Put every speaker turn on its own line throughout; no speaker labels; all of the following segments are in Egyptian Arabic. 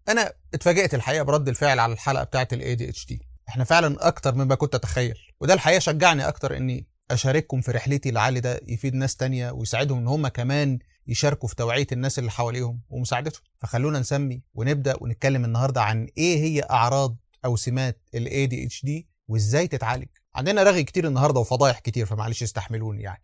انا اتفاجئت الحقيقه برد الفعل على الحلقه بتاعه الاي دي اتش دي احنا فعلا اكتر مما كنت اتخيل وده الحقيقه شجعني اكتر اني اشارككم في رحلتي لعلي ده يفيد ناس تانية ويساعدهم ان هم كمان يشاركوا في توعيه الناس اللي حواليهم ومساعدتهم فخلونا نسمي ونبدا ونتكلم النهارده عن ايه هي اعراض او سمات الاي دي اتش دي وازاي تتعالج عندنا رغي كتير النهارده وفضايح كتير فمعلش استحملوني يعني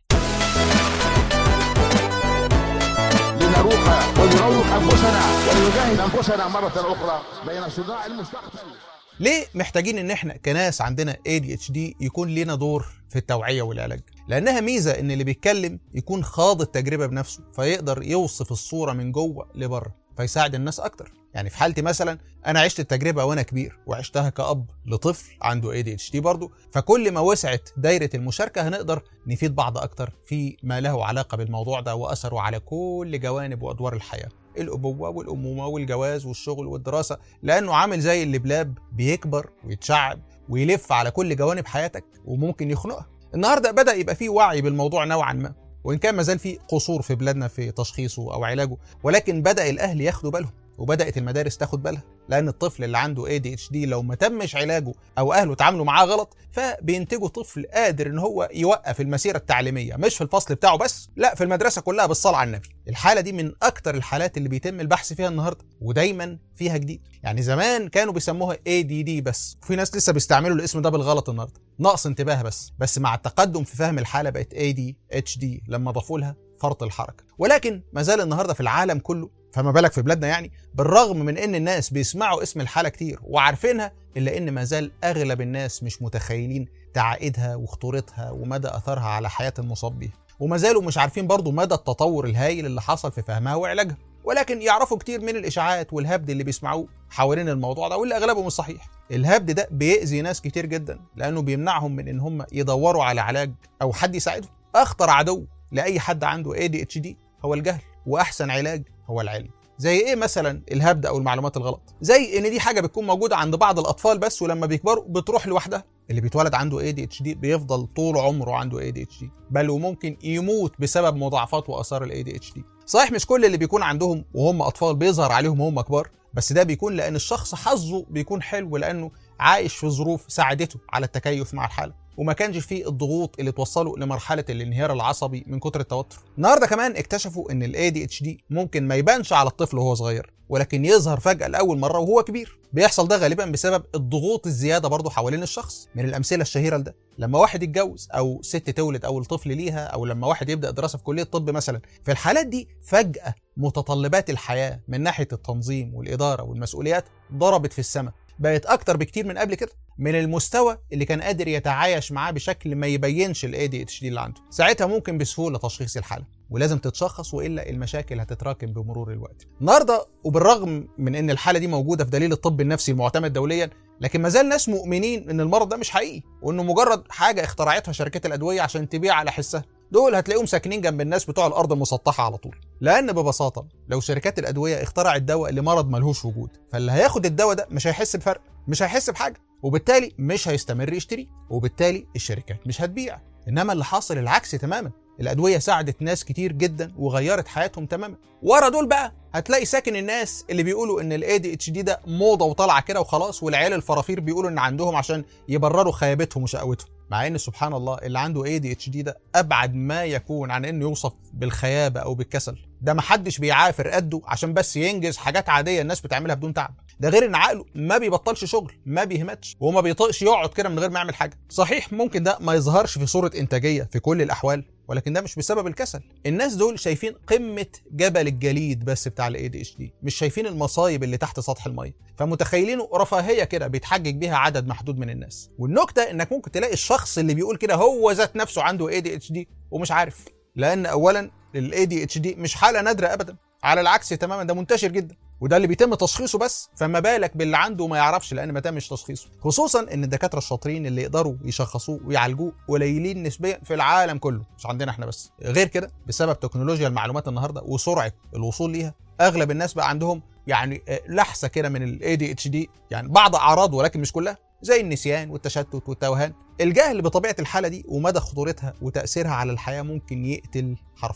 لنروح ونروح انفسنا ولنجاهد انفسنا مره اخرى بين صداع المستقبل
ليه محتاجين ان احنا كناس عندنا ADHD يكون لينا دور في التوعية والعلاج لانها ميزة ان اللي بيتكلم يكون خاض التجربة بنفسه فيقدر يوصف الصورة من جوه لبره فيساعد الناس اكتر يعني في حالتي مثلا انا عشت التجربة وانا كبير وعشتها كأب لطفل عنده ADHD برضه فكل ما وسعت دايرة المشاركة هنقدر نفيد بعض اكتر في ما له علاقة بالموضوع ده واثره على كل جوانب وادوار الحياة الأبوة والأمومة والجواز والشغل والدراسة لأنه عامل زي اللبلاب بيكبر ويتشعب ويلف على كل جوانب حياتك وممكن يخنقها النهاردة بدأ يبقى فيه وعي بالموضوع نوعا ما وإن كان مازال فيه قصور في بلادنا في تشخيصه أو علاجه ولكن بدأ الأهل ياخدوا بالهم وبدأت المدارس تاخد بالها لأن الطفل اللي عنده ADHD لو ما تمش علاجه أو أهله اتعاملوا معاه غلط فبينتجوا طفل قادر إن هو يوقف المسيرة التعليمية مش في الفصل بتاعه بس لا في المدرسة كلها بالصلاة على النبي الحالة دي من أكتر الحالات اللي بيتم البحث فيها النهاردة ودايما فيها جديد يعني زمان كانوا بيسموها ADD بس وفي ناس لسه بيستعملوا الاسم ده بالغلط النهاردة نقص انتباه بس بس مع التقدم في فهم الحالة بقت ADHD لما ضافوا لها فرط الحركة ولكن ما زال النهاردة في العالم كله فما بالك في بلادنا يعني بالرغم من ان الناس بيسمعوا اسم الحاله كتير وعارفينها الا ان ما زال اغلب الناس مش متخيلين تعقيدها وخطورتها ومدى اثرها على حياه المصاب بيها وما زالوا مش عارفين برضو مدى التطور الهائل اللي حصل في فهمها وعلاجها ولكن يعرفوا كتير من الاشاعات والهبد اللي بيسمعوه حوالين الموضوع ده واللي اغلبه مش صحيح الهبد ده بيأذي ناس كتير جدا لانه بيمنعهم من ان هم يدوروا على علاج او حد يساعدهم اخطر عدو لاي حد عنده ADHD هو الجهل واحسن علاج هو العلم زي ايه مثلا الهبد او المعلومات الغلط زي ان دي حاجه بتكون موجوده عند بعض الاطفال بس ولما بيكبروا بتروح لوحدها اللي بيتولد عنده ADHD بيفضل طول عمره عنده ADHD بل وممكن يموت بسبب مضاعفات واثار ال ADHD صحيح مش كل اللي بيكون عندهم وهم اطفال بيظهر عليهم وهم كبار بس ده بيكون لان الشخص حظه بيكون حلو لانه عايش في ظروف ساعدته على التكيف مع الحاله وما كانش فيه الضغوط اللي توصله لمرحله الانهيار العصبي من كتر التوتر. النهارده كمان اكتشفوا ان الاي دي اتش دي ممكن ما يبانش على الطفل وهو صغير ولكن يظهر فجاه لاول مره وهو كبير. بيحصل ده غالبا بسبب الضغوط الزياده برضه حوالين الشخص. من الامثله الشهيره لده لما واحد يتجوز او ست تولد او الطفل ليها او لما واحد يبدا دراسه في كليه الطب مثلا. في الحالات دي فجاه متطلبات الحياه من ناحيه التنظيم والاداره والمسؤوليات ضربت في السماء. بقت اكتر بكتير من قبل كده من المستوى اللي كان قادر يتعايش معاه بشكل ما يبينش الاي دي اتش دي اللي عنده ساعتها ممكن بسهوله تشخيص الحاله ولازم تتشخص والا المشاكل هتتراكم بمرور الوقت النهارده وبالرغم من ان الحاله دي موجوده في دليل الطب النفسي المعتمد دوليا لكن ما زال ناس مؤمنين ان المرض ده مش حقيقي وانه مجرد حاجه اخترعتها شركات الادويه عشان تبيع على حسها دول هتلاقيهم ساكنين جنب الناس بتوع الارض المسطحه على طول لان ببساطه لو شركات الادويه اخترعت دواء لمرض ملهوش وجود فاللي هياخد الدواء ده مش هيحس بفرق مش هيحس بحاجه وبالتالي مش هيستمر يشتريه وبالتالي الشركات مش هتبيع انما اللي حاصل العكس تماما الادويه ساعدت ناس كتير جدا وغيرت حياتهم تماما ورا دول بقى هتلاقي ساكن الناس اللي بيقولوا ان الاي دي اتش دي ده موضه وطالعه كده وخلاص والعيال الفرافير بيقولوا ان عندهم عشان يبرروا خيابتهم وشقاوتهم مع ان سبحان الله اللي عنده اي دي اتش دي ده ابعد ما يكون عن انه يوصف بالخيابه او بالكسل ده محدش بيعافر قده عشان بس ينجز حاجات عاديه الناس بتعملها بدون تعب ده غير ان عقله ما بيبطلش شغل ما بيهمتش وما بيطقش يقعد كده من غير ما يعمل حاجه صحيح ممكن ده ما يظهرش في صوره انتاجيه في كل الاحوال ولكن ده مش بسبب الكسل الناس دول شايفين قمه جبل الجليد بس بتاع الاي دي اتش دي مش شايفين المصايب اللي تحت سطح الميه فمتخيلينه رفاهيه كده بيتحجج بيها عدد محدود من الناس والنكته انك ممكن تلاقي الشخص اللي بيقول كده هو ذات نفسه عنده اي دي اتش دي ومش عارف لان اولا الاي دي اتش دي مش حاله نادره ابدا على العكس تماما ده منتشر جدا وده اللي بيتم تشخيصه بس فما بالك باللي عنده وما يعرفش لان ما تمش تشخيصه خصوصا ان الدكاتره الشاطرين اللي يقدروا يشخصوه ويعالجوه قليلين نسبيا في العالم كله مش عندنا احنا بس غير كده بسبب تكنولوجيا المعلومات النهارده وسرعه الوصول ليها اغلب الناس بقى عندهم يعني لحسه كده من الاي دي اتش دي يعني بعض اعراض ولكن مش كلها زي النسيان والتشتت والتوهان الجهل بطبيعه الحاله دي ومدى خطورتها وتاثيرها على الحياه ممكن يقتل حرفيا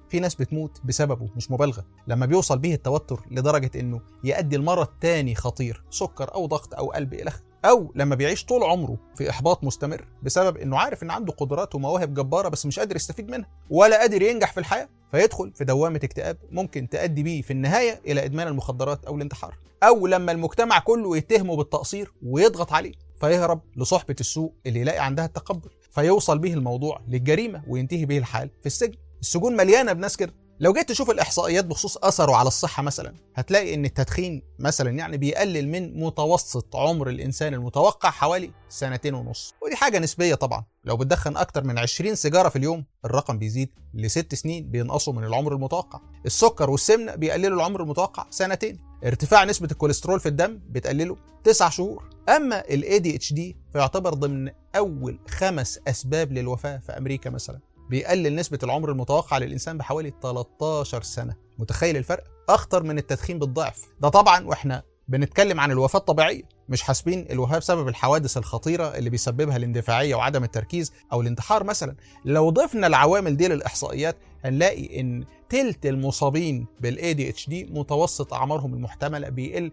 في ناس بتموت بسببه مش مبالغه لما بيوصل بيه التوتر لدرجه انه يؤدي لمرض تاني خطير سكر او ضغط او قلب الخ او لما بيعيش طول عمره في احباط مستمر بسبب انه عارف ان عنده قدرات ومواهب جباره بس مش قادر يستفيد منها ولا قادر ينجح في الحياه فيدخل في دوامه اكتئاب ممكن تؤدي بيه في النهايه الى ادمان المخدرات او الانتحار او لما المجتمع كله يتهمه بالتقصير ويضغط عليه فيهرب لصحبه السوء اللي يلاقي عندها التقبل فيوصل به الموضوع للجريمه وينتهي به الحال في السجن السجون مليانه بناس كده لو جيت تشوف الاحصائيات بخصوص اثره على الصحه مثلا هتلاقي ان التدخين مثلا يعني بيقلل من متوسط عمر الانسان المتوقع حوالي سنتين ونص ودي حاجه نسبيه طبعا لو بتدخن اكتر من 20 سيجاره في اليوم الرقم بيزيد لست سنين بينقصوا من العمر المتوقع السكر والسمنه بيقللوا العمر المتوقع سنتين ارتفاع نسبه الكوليسترول في الدم بتقلله 9 شهور اما الاي دي اتش دي فيعتبر ضمن اول خمس اسباب للوفاه في امريكا مثلا بيقلل نسبة العمر المتوقع للإنسان بحوالي 13 سنة متخيل الفرق؟ أخطر من التدخين بالضعف ده طبعا وإحنا بنتكلم عن الوفاة الطبيعية مش حاسبين الوفاة بسبب الحوادث الخطيرة اللي بيسببها الاندفاعية وعدم التركيز أو الانتحار مثلا لو ضفنا العوامل دي للإحصائيات هنلاقي إن تلت المصابين بالاي دي اتش دي متوسط أعمارهم المحتملة بيقل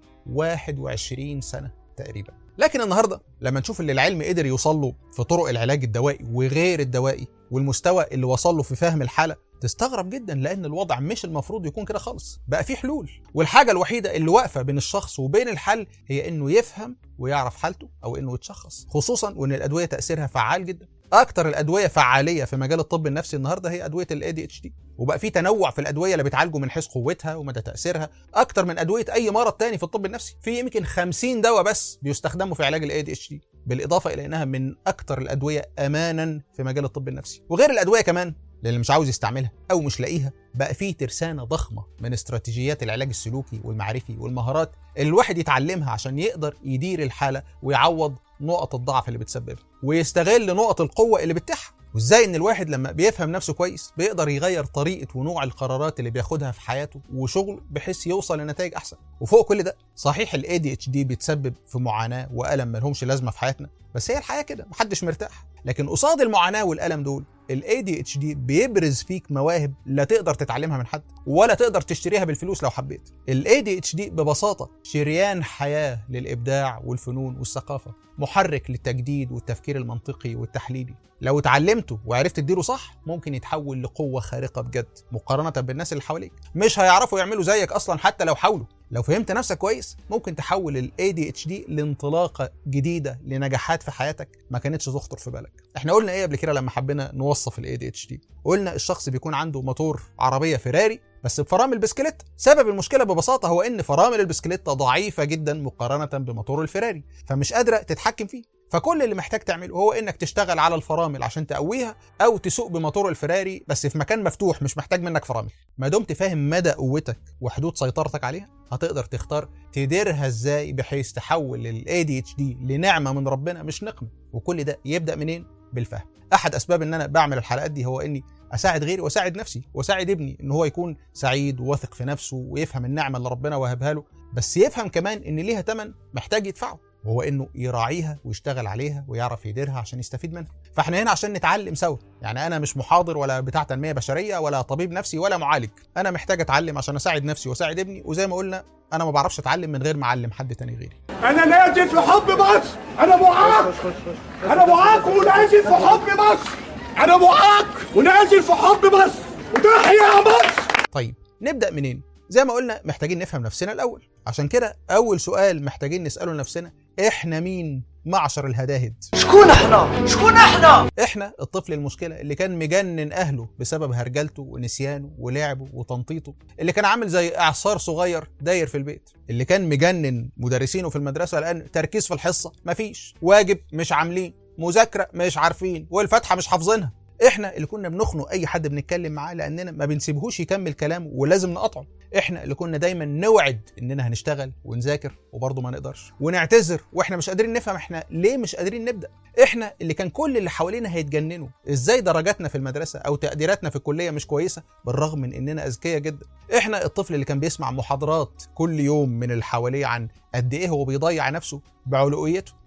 21 سنة تقريبا لكن النهارده لما نشوف اللي العلم قدر يوصل له في طرق العلاج الدوائي وغير الدوائي والمستوى اللي وصل له في فهم الحاله تستغرب جدا لان الوضع مش المفروض يكون كده خالص بقى في حلول والحاجه الوحيده اللي واقفه بين الشخص وبين الحل هي انه يفهم ويعرف حالته او انه يتشخص خصوصا وان الادويه تاثيرها فعال جدا اكتر الادويه فعاليه في مجال الطب النفسي النهارده هي ادويه الاي دي اتش دي وبقى في تنوع في الادويه اللي بتعالجه من حيث قوتها ومدى تاثيرها اكتر من ادويه اي مرض تاني في الطب النفسي في يمكن 50 دواء بس بيستخدموا في علاج الاي دي اتش دي بالاضافه الى انها من اكتر الادويه امانا في مجال الطب النفسي وغير الادويه كمان للي مش عاوز يستعملها او مش لاقيها بقى في ترسانه ضخمه من استراتيجيات العلاج السلوكي والمعرفي والمهارات اللي الواحد يتعلمها عشان يقدر يدير الحاله ويعوض نقط الضعف اللي بتسببها ويستغل نقط القوه اللي بتتيحها وازاي ان الواحد لما بيفهم نفسه كويس بيقدر يغير طريقه ونوع القرارات اللي بياخدها في حياته وشغله بحيث يوصل لنتائج احسن وفوق كل ده صحيح الاي دي اتش دي بيتسبب في معاناه والم ملهمش لازمه في حياتنا بس هي الحياه كده محدش مرتاح لكن قصاد المعاناه والالم دول الاي دي اتش دي بيبرز فيك مواهب لا تقدر تتعلمها من حد ولا تقدر تشتريها بالفلوس لو حبيت الاي دي اتش دي ببساطه شريان حياه للابداع والفنون والثقافه محرك للتجديد والتفكير المنطقي والتحليلي لو اتعلمته وعرفت تديره صح ممكن يتحول لقوه خارقه بجد مقارنه بالناس اللي حواليك مش هيعرفوا يعملوا زيك اصلا حتى لو حاولوا لو فهمت نفسك كويس ممكن تحول الاي دي اتش دي لانطلاقه جديده لنجاحات في حياتك ما كانتش تخطر في بالك احنا قلنا ايه قبل كده لما حبينا نوصف الاي دي اتش دي قلنا الشخص بيكون عنده موتور عربيه فيراري بس بفرامل بسكليت سبب المشكله ببساطه هو ان فرامل البسكليت ضعيفه جدا مقارنه بموتور الفيراري فمش قادره تتحكم فيه فكل اللي محتاج تعمله هو انك تشتغل على الفرامل عشان تقويها او تسوق بموتور الفيراري بس في مكان مفتوح مش محتاج منك فرامل ما دمت فاهم مدى قوتك وحدود سيطرتك عليها هتقدر تختار تديرها ازاي بحيث تحول الاي دي اتش دي لنعمه من ربنا مش نقمه وكل ده يبدا منين بالفهم احد اسباب ان انا بعمل الحلقات دي هو اني اساعد غيري واساعد نفسي واساعد ابني ان هو يكون سعيد وواثق في نفسه ويفهم النعمه اللي ربنا وهبها له بس يفهم كمان ان ليها ثمن محتاج يدفعه وهو انه يراعيها ويشتغل عليها ويعرف يديرها عشان يستفيد منها فاحنا هنا عشان نتعلم سوا يعني انا مش محاضر ولا بتاع تنميه بشريه ولا طبيب نفسي ولا معالج انا محتاج اتعلم عشان اساعد نفسي واساعد ابني وزي ما قلنا انا ما بعرفش اتعلم من غير ما اعلم حد تاني غيري
انا نازل في حب مصر انا معاق انا معاق ونازل في حب مصر انا معاق ونازل في حب مصر وتحيا مصر
طيب نبدا منين زي ما قلنا محتاجين نفهم نفسنا الاول عشان كده اول سؤال محتاجين نساله لنفسنا احنا مين معشر الهداهد
شكون احنا؟ شكون احنا؟
احنا الطفل المشكله اللي كان مجنن اهله بسبب هرجلته ونسيانه ولعبه وتنطيطه اللي كان عامل زي اعصار صغير داير في البيت اللي كان مجنن مدرسينه في المدرسه لان تركيز في الحصه مفيش واجب مش عاملين مذاكره مش عارفين والفاتحه مش حافظينها احنا اللي كنا بنخنق اي حد بنتكلم معاه لاننا ما بنسيبهوش يكمل كلامه ولازم نقطعه احنا اللي كنا دايما نوعد اننا هنشتغل ونذاكر وبرضه ما نقدرش ونعتذر واحنا مش قادرين نفهم احنا ليه مش قادرين نبدا احنا اللي كان كل اللي حوالينا هيتجننوا ازاي درجاتنا في المدرسه او تقديراتنا في الكليه مش كويسه بالرغم من اننا اذكياء جدا احنا الطفل اللي كان بيسمع محاضرات كل يوم من اللي حواليه عن قد ايه هو بيضيع نفسه بعلويته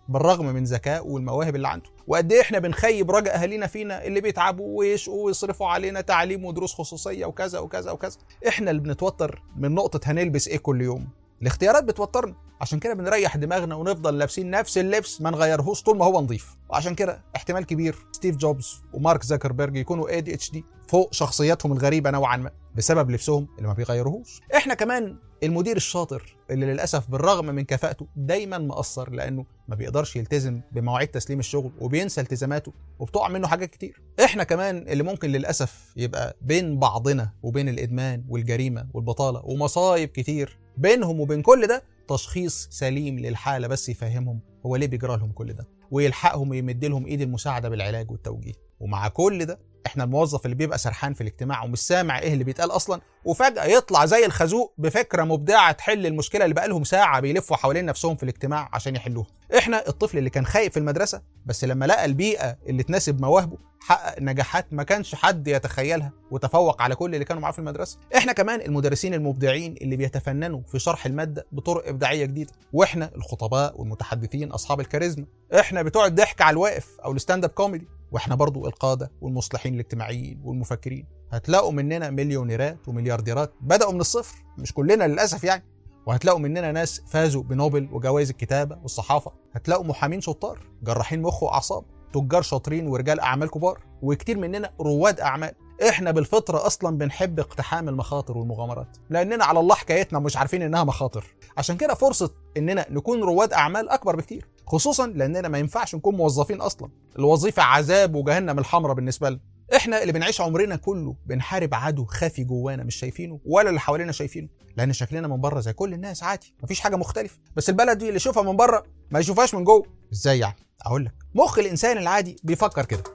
بالرغم من ذكائه والمواهب اللي عنده وقد ايه احنا بنخيب رجاء اهالينا فينا اللي بيتعبوا ويشقوا ويصرفوا علينا تعليم ودروس خصوصيه وكذا وكذا وكذا احنا اللي بنتوتر من نقطه هنلبس ايه كل يوم الاختيارات بتوترنا عشان كده بنريح دماغنا ونفضل لابسين نفس اللبس ما نغيرهوش طول ما هو نظيف وعشان كده احتمال كبير ستيف جوبز ومارك زكربيرج يكونوا اي دي اتش دي فوق شخصياتهم الغريبه نوعا ما بسبب لبسهم اللي ما بيغيروهوش احنا كمان المدير الشاطر اللي للاسف بالرغم من كفاءته دايما مقصر لانه ما بيقدرش يلتزم بمواعيد تسليم الشغل وبينسى التزاماته وبتقع منه حاجات كتير احنا كمان اللي ممكن للاسف يبقى بين بعضنا وبين الادمان والجريمه والبطاله ومصايب كتير بينهم وبين كل ده تشخيص سليم للحاله بس يفهمهم هو ليه بيجرى لهم كل ده ويلحقهم ويمد لهم ايد المساعده بالعلاج والتوجيه ومع كل ده احنا الموظف اللي بيبقى سرحان في الاجتماع ومش سامع ايه اللي بيتقال اصلا وفجاه يطلع زي الخازوق بفكره مبدعه تحل المشكله اللي بقالهم ساعه بيلفوا حوالين نفسهم في الاجتماع عشان يحلوها احنا الطفل اللي كان خايف في المدرسه بس لما لقى البيئه اللي تناسب مواهبه حقق نجاحات ما كانش حد يتخيلها وتفوق على كل اللي كانوا معاه في المدرسه احنا كمان المدرسين المبدعين اللي بيتفننوا في شرح الماده بطرق ابداعيه جديده واحنا الخطباء والمتحدثين اصحاب الكاريزما احنا بتوع الضحك على الواقف او الستاند اب كوميدي واحنا برضو القاده والمصلحين الاجتماعيين والمفكرين هتلاقوا مننا مليونيرات ومليارديرات بداوا من الصفر مش كلنا للاسف يعني وهتلاقوا مننا ناس فازوا بنوبل وجوائز الكتابه والصحافه هتلاقوا محامين شطار جراحين مخ واعصاب تجار شاطرين ورجال اعمال كبار وكتير مننا رواد اعمال احنا بالفطره اصلا بنحب اقتحام المخاطر والمغامرات لاننا على الله حكايتنا مش عارفين انها مخاطر عشان كده فرصه اننا نكون رواد اعمال اكبر بكتير خصوصا لاننا ما ينفعش نكون موظفين اصلا الوظيفه عذاب وجهنم الحمراء بالنسبه لنا احنا اللي بنعيش عمرنا كله بنحارب عدو خافي جوانا مش شايفينه ولا اللي حوالينا شايفينه لان شكلنا من بره زي كل الناس عادي مفيش حاجه مختلفه بس البلد دي اللي يشوفها من بره ما يشوفهاش من جوه ازاي يعني اقول لك مخ الانسان العادي بيفكر كده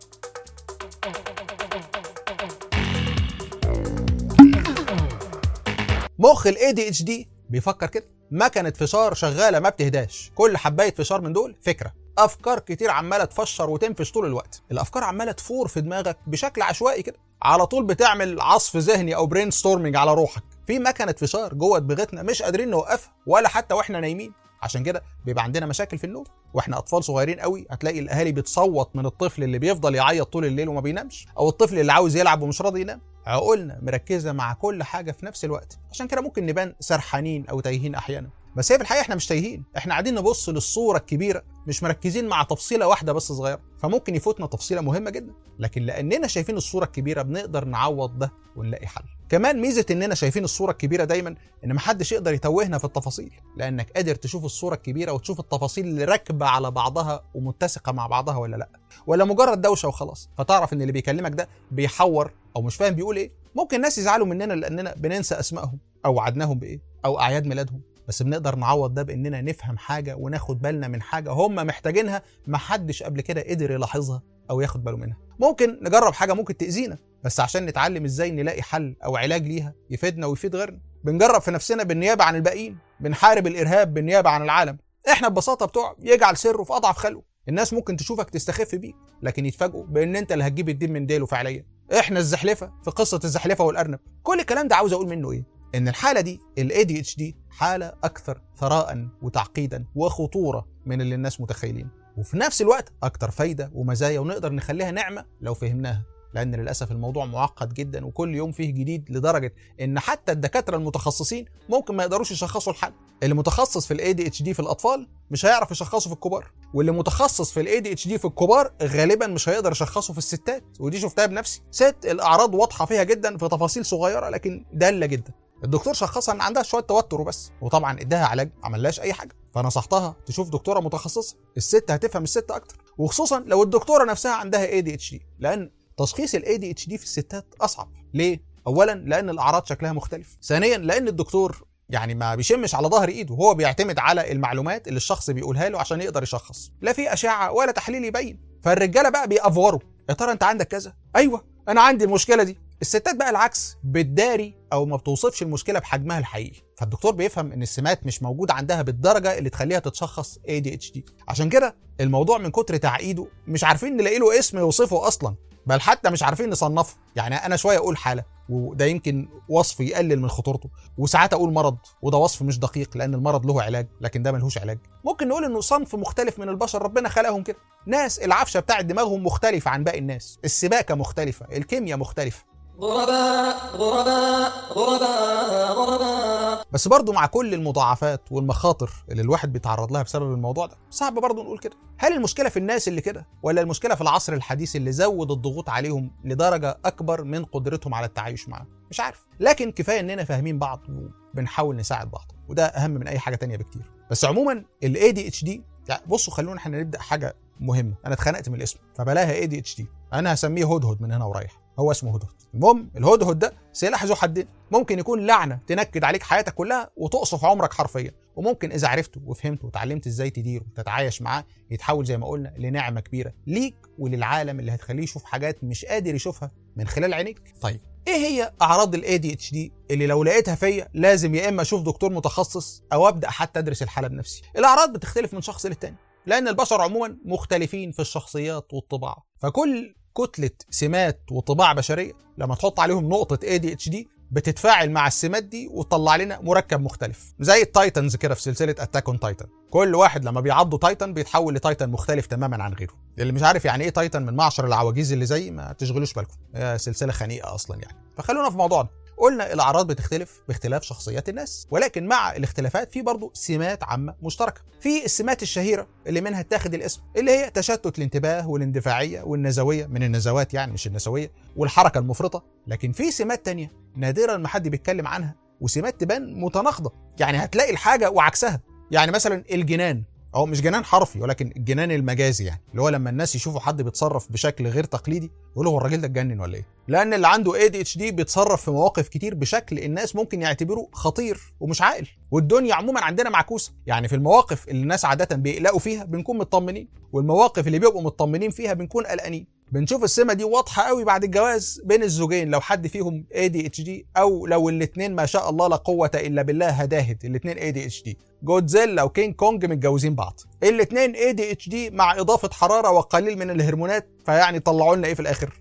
مخ الاي دي اتش دي بيفكر كده مكنه فشار شغاله ما بتهداش كل حبايه فشار من دول فكره افكار كتير عماله تفشر وتنفش طول الوقت الافكار عماله تفور في دماغك بشكل عشوائي كده على طول بتعمل عصف ذهني او برين ستورمنج على روحك في مكنه فشار جوه دماغتنا مش قادرين نوقفها ولا حتى واحنا نايمين عشان كده بيبقى عندنا مشاكل في النوم واحنا اطفال صغيرين قوي هتلاقي الاهالي بتصوت من الطفل اللي بيفضل يعيط طول الليل وما بينامش او الطفل اللي عاوز يلعب ومش راضي ينام عقولنا مركزه مع كل حاجه في نفس الوقت عشان كده ممكن نبان سرحانين او تايهين احيانا بس هي في الحقيقه احنا مش تايهين احنا قاعدين نبص للصوره الكبيره مش مركزين مع تفصيله واحده بس صغيره فممكن يفوتنا تفصيله مهمه جدا لكن لاننا شايفين الصوره الكبيره بنقدر نعوض ده ونلاقي حل كمان ميزه اننا شايفين الصوره الكبيره دايما ان محدش يقدر يتوهنا في التفاصيل لانك قادر تشوف الصوره الكبيره وتشوف التفاصيل اللي راكبه على بعضها ومتسقه مع بعضها ولا لا ولا مجرد دوشه وخلاص فتعرف ان اللي بيكلمك ده بيحور او مش فاهم بيقول ايه ممكن ناس يزعلوا مننا لاننا بننسى اسمائهم او وعدناهم بايه او اعياد ميلادهم بس بنقدر نعوض ده باننا نفهم حاجه وناخد بالنا من حاجه هم محتاجينها محدش قبل كده قدر يلاحظها او ياخد باله منها ممكن نجرب حاجه ممكن تاذينا بس عشان نتعلم ازاي نلاقي حل او علاج ليها يفيدنا ويفيد غيرنا بنجرب في نفسنا بالنيابه عن الباقيين بنحارب الارهاب بالنيابه عن العالم احنا ببساطه بتوع يجعل سره في اضعف خلقه الناس ممكن تشوفك تستخف بيك لكن يتفاجئوا بان انت اللي هتجيب الدين من ديله فعليا احنا الزحلفه في قصه الزحلفه والارنب كل الكلام ده عاوز اقول منه ايه ان الحاله دي الاي دي اتش دي حاله اكثر ثراء وتعقيدا وخطوره من اللي الناس متخيلين وفي نفس الوقت اكثر فايده ومزايا ونقدر نخليها نعمه لو فهمناها لان للاسف الموضوع معقد جدا وكل يوم فيه جديد لدرجه ان حتى الدكاتره المتخصصين ممكن ما يقدروش يشخصوا الحل اللي متخصص في الاي دي اتش دي في الاطفال مش هيعرف يشخصه في الكبار واللي متخصص في الاي دي اتش دي في الكبار غالبا مش هيقدر يشخصه في الستات ودي شفتها بنفسي ست الاعراض واضحه فيها جدا في تفاصيل صغيره لكن داله جدا الدكتور شخصها ان عندها شويه توتر وبس وطبعا اداها علاج عملهاش اي حاجه فنصحتها تشوف دكتوره متخصصه الست هتفهم الست اكتر وخصوصا لو الدكتوره نفسها عندها اي دي اتش دي لان تشخيص الاي دي اتش دي في الستات اصعب ليه اولا لان الاعراض شكلها مختلف ثانيا لان الدكتور يعني ما بيشمش على ظهر ايده هو بيعتمد على المعلومات اللي الشخص بيقولها له عشان يقدر يشخص لا في اشعه ولا تحليل يبين فالرجاله بقى بيأفوروا يا ترى انت عندك كذا ايوه انا عندي المشكله دي الستات بقى العكس بتداري او ما بتوصفش المشكله بحجمها الحقيقي فالدكتور بيفهم ان السمات مش موجوده عندها بالدرجه اللي تخليها تتشخص ADHD عشان كده الموضوع من كتر تعقيده مش عارفين نلاقي له اسم يوصفه اصلا بل حتى مش عارفين نصنفه يعني انا شويه اقول حاله وده يمكن وصف يقلل من خطورته وساعات اقول مرض وده وصف مش دقيق لان المرض له علاج لكن ده ملهوش علاج ممكن نقول انه صنف مختلف من البشر ربنا خلقهم كده ناس العفشه بتاعت دماغهم مختلفه عن باقي الناس السباكه مختلفه الكيمياء مختلفه
غرباء غرباء غرباء غرباء
بس برضه مع كل المضاعفات والمخاطر اللي الواحد بيتعرض لها بسبب الموضوع ده صعب برضه نقول كده هل المشكله في الناس اللي كده ولا المشكله في العصر الحديث اللي زود الضغوط عليهم لدرجه اكبر من قدرتهم على التعايش معاه مش عارف لكن كفايه اننا فاهمين بعض وبنحاول نساعد بعض وده اهم من اي حاجه تانية بكتير بس عموما الاي دي اتش دي يعني بصوا خلونا احنا نبدا حاجه مهمه انا اتخنقت من الاسم فبلاها اي دي اتش دي انا هسميه هدهد من هنا ورايح هو اسمه هدهد المهم الهدهد ده سلاح ذو حدين ممكن يكون لعنه تنكد عليك حياتك كلها وتقصف عمرك حرفيا وممكن اذا عرفته وفهمته وتعلمت ازاي تديره وتتعايش معاه يتحول زي ما قلنا لنعمه كبيره ليك وللعالم اللي هتخليه يشوف حاجات مش قادر يشوفها من خلال عينيك طيب ايه هي اعراض الاي دي اتش دي اللي لو لقيتها فيا لازم يا اما اشوف دكتور متخصص او ابدا حتى ادرس الحاله بنفسي الاعراض بتختلف من شخص للتاني لان البشر عموما مختلفين في الشخصيات والطباع فكل كتله سمات وطباع بشريه لما تحط عليهم نقطه اي دي اتش دي بتتفاعل مع السمات دي وتطلع لنا مركب مختلف زي التايتنز كده في سلسله اتاك اون تايتن كل واحد لما بيعضوا تايتن بيتحول لتايتن مختلف تماما عن غيره اللي مش عارف يعني ايه تايتن من معشر العواجيز اللي زي ما تشغلوش بالكم هي سلسله خنيقه اصلا يعني فخلونا في موضوعنا قلنا الاعراض بتختلف باختلاف شخصيات الناس ولكن مع الاختلافات في برضه سمات عامه مشتركه في السمات الشهيره اللي منها اتاخد الاسم اللي هي تشتت الانتباه والاندفاعيه والنزويه من النزوات يعني مش النسويه والحركه المفرطه لكن في سمات تانية نادرا ما حد بيتكلم عنها وسمات تبان متناقضه يعني هتلاقي الحاجه وعكسها يعني مثلا الجنان هو مش جنان حرفي ولكن الجنان المجازي يعني اللي هو لما الناس يشوفوا حد بيتصرف بشكل غير تقليدي يقولوا هو الراجل ده اتجنن ولا ايه لان اللي عنده اي دي اتش دي بيتصرف في مواقف كتير بشكل الناس ممكن يعتبروه خطير ومش عاقل والدنيا عموما عندنا معكوسه يعني في المواقف اللي الناس عاده بيقلقوا فيها بنكون مطمنين والمواقف اللي بيبقوا مطمنين فيها بنكون قلقانين بنشوف السمه دي واضحه قوي بعد الجواز بين الزوجين لو حد فيهم اي دي اتش دي او لو الاثنين ما شاء الله لا قوه الا بالله هداهد الاثنين اي دي اتش دي جودزيلا وكينج كونج متجوزين بعض الاثنين اي دي اتش دي مع اضافه حراره وقليل من الهرمونات فيعني طلعوا لنا ايه في الاخر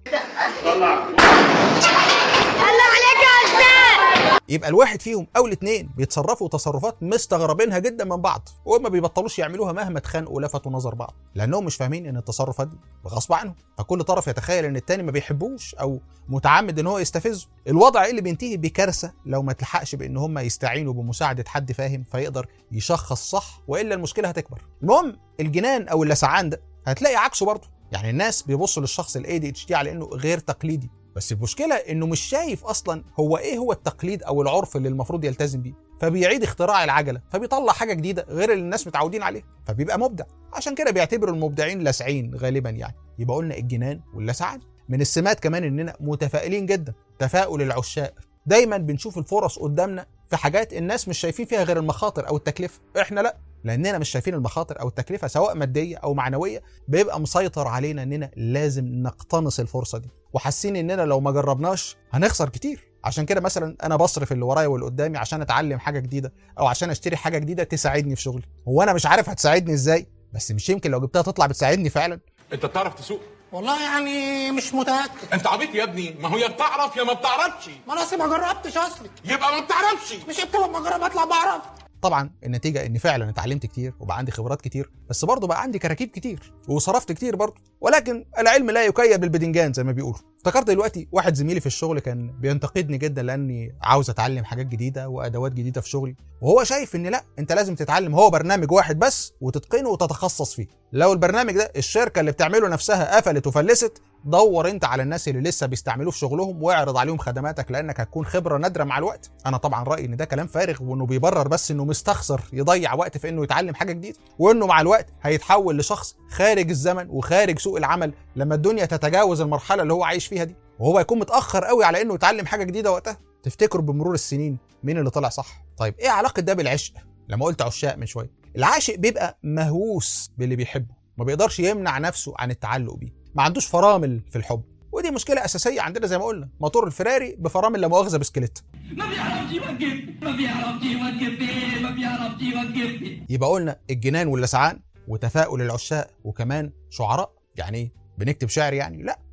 الله عليك يا استاذ
يبقى الواحد فيهم او الاثنين بيتصرفوا تصرفات مستغربينها جدا من بعض وما بيبطلوش يعملوها مهما اتخانقوا ولفتوا نظر بعض لانهم مش فاهمين ان التصرفات دي غصب عنهم فكل طرف يتخيل ان التاني ما بيحبوش او متعمد ان هو يستفزه الوضع اللي بينتهي بكارثه لو ما تلحقش بان هم يستعينوا بمساعده حد فاهم فيقدر يشخص صح والا المشكله هتكبر المهم الجنان او اللسعان ده هتلاقي عكسه برضه يعني الناس بيبصوا للشخص الاي دي اتش دي على انه غير تقليدي بس المشكله انه مش شايف اصلا هو ايه هو التقليد او العرف اللي المفروض يلتزم بيه فبيعيد اختراع العجله فبيطلع حاجه جديده غير اللي الناس متعودين عليه فبيبقى مبدع عشان كده بيعتبروا المبدعين لاسعين غالبا يعني يبقى قلنا الجنان واللسعان من السمات كمان اننا متفائلين جدا تفاؤل العشاق دايما بنشوف الفرص قدامنا في حاجات الناس مش شايفين فيها غير المخاطر او التكلفه احنا لا لاننا مش شايفين المخاطر او التكلفه سواء ماديه او معنويه بيبقى مسيطر علينا اننا لازم نقتنص الفرصه دي وحاسين اننا لو ما جربناش هنخسر كتير عشان كده مثلا انا بصرف اللي ورايا واللي قدامي عشان اتعلم حاجه جديده او عشان اشتري حاجه جديده تساعدني في شغلي هو انا مش عارف هتساعدني ازاي بس مش يمكن لو جبتها تطلع بتساعدني فعلا
انت بتعرف تسوق
والله يعني مش متأكد
انت عبيط يا ابني ما هو يا بتعرف يا ما بتعرفش
ما انا أصل ما جربتش اصلي
يبقى ما بتعرفش
مش يمكن لما اجرب اطلع بعرف
طبعا النتيجه اني فعلا اتعلمت كتير وبقى عندي خبرات كتير بس برضه بقى عندي كراكيب كتير وصرفت كتير برضه ولكن العلم لا يكيد بالبدنجان زي ما بيقولوا افتكرت دلوقتي واحد زميلي في الشغل كان بينتقدني جدا لاني عاوز اتعلم حاجات جديده وادوات جديده في شغلي وهو شايف ان لا انت لازم تتعلم هو برنامج واحد بس وتتقنه وتتخصص فيه لو البرنامج ده الشركه اللي بتعمله نفسها قفلت وفلست دور انت على الناس اللي لسه بيستعملوه في شغلهم واعرض عليهم خدماتك لانك هتكون خبره نادره مع الوقت انا طبعا رايي ان ده كلام فارغ وانه بيبرر بس انه مستخسر يضيع وقت في انه يتعلم حاجه جديده وانه مع الوقت هيتحول لشخص خارج الزمن وخارج سوق العمل لما الدنيا تتجاوز المرحله اللي هو عايش فيها دي وهو يكون متاخر قوي على انه يتعلم حاجه جديده وقتها تفتكروا بمرور السنين مين اللي طلع صح طيب ايه علاقه ده بالعشق لما قلت عشاق من شويه العاشق بيبقى مهووس باللي بيحبه ما بيقدرش يمنع نفسه عن التعلق بيه ما عندوش فرامل في الحب ودي مشكله اساسيه عندنا زي ما قلنا موتور الفراري بفرامل لا مؤاخذه بسكليت
ما بيعرفش يوقف ما بيعرفش يوقف إيه، ما بيعرفش يوقف
يبقى قلنا الجنان واللسعان وتفاؤل العشاق وكمان شعراء يعني ايه بنكتب شعر يعني لا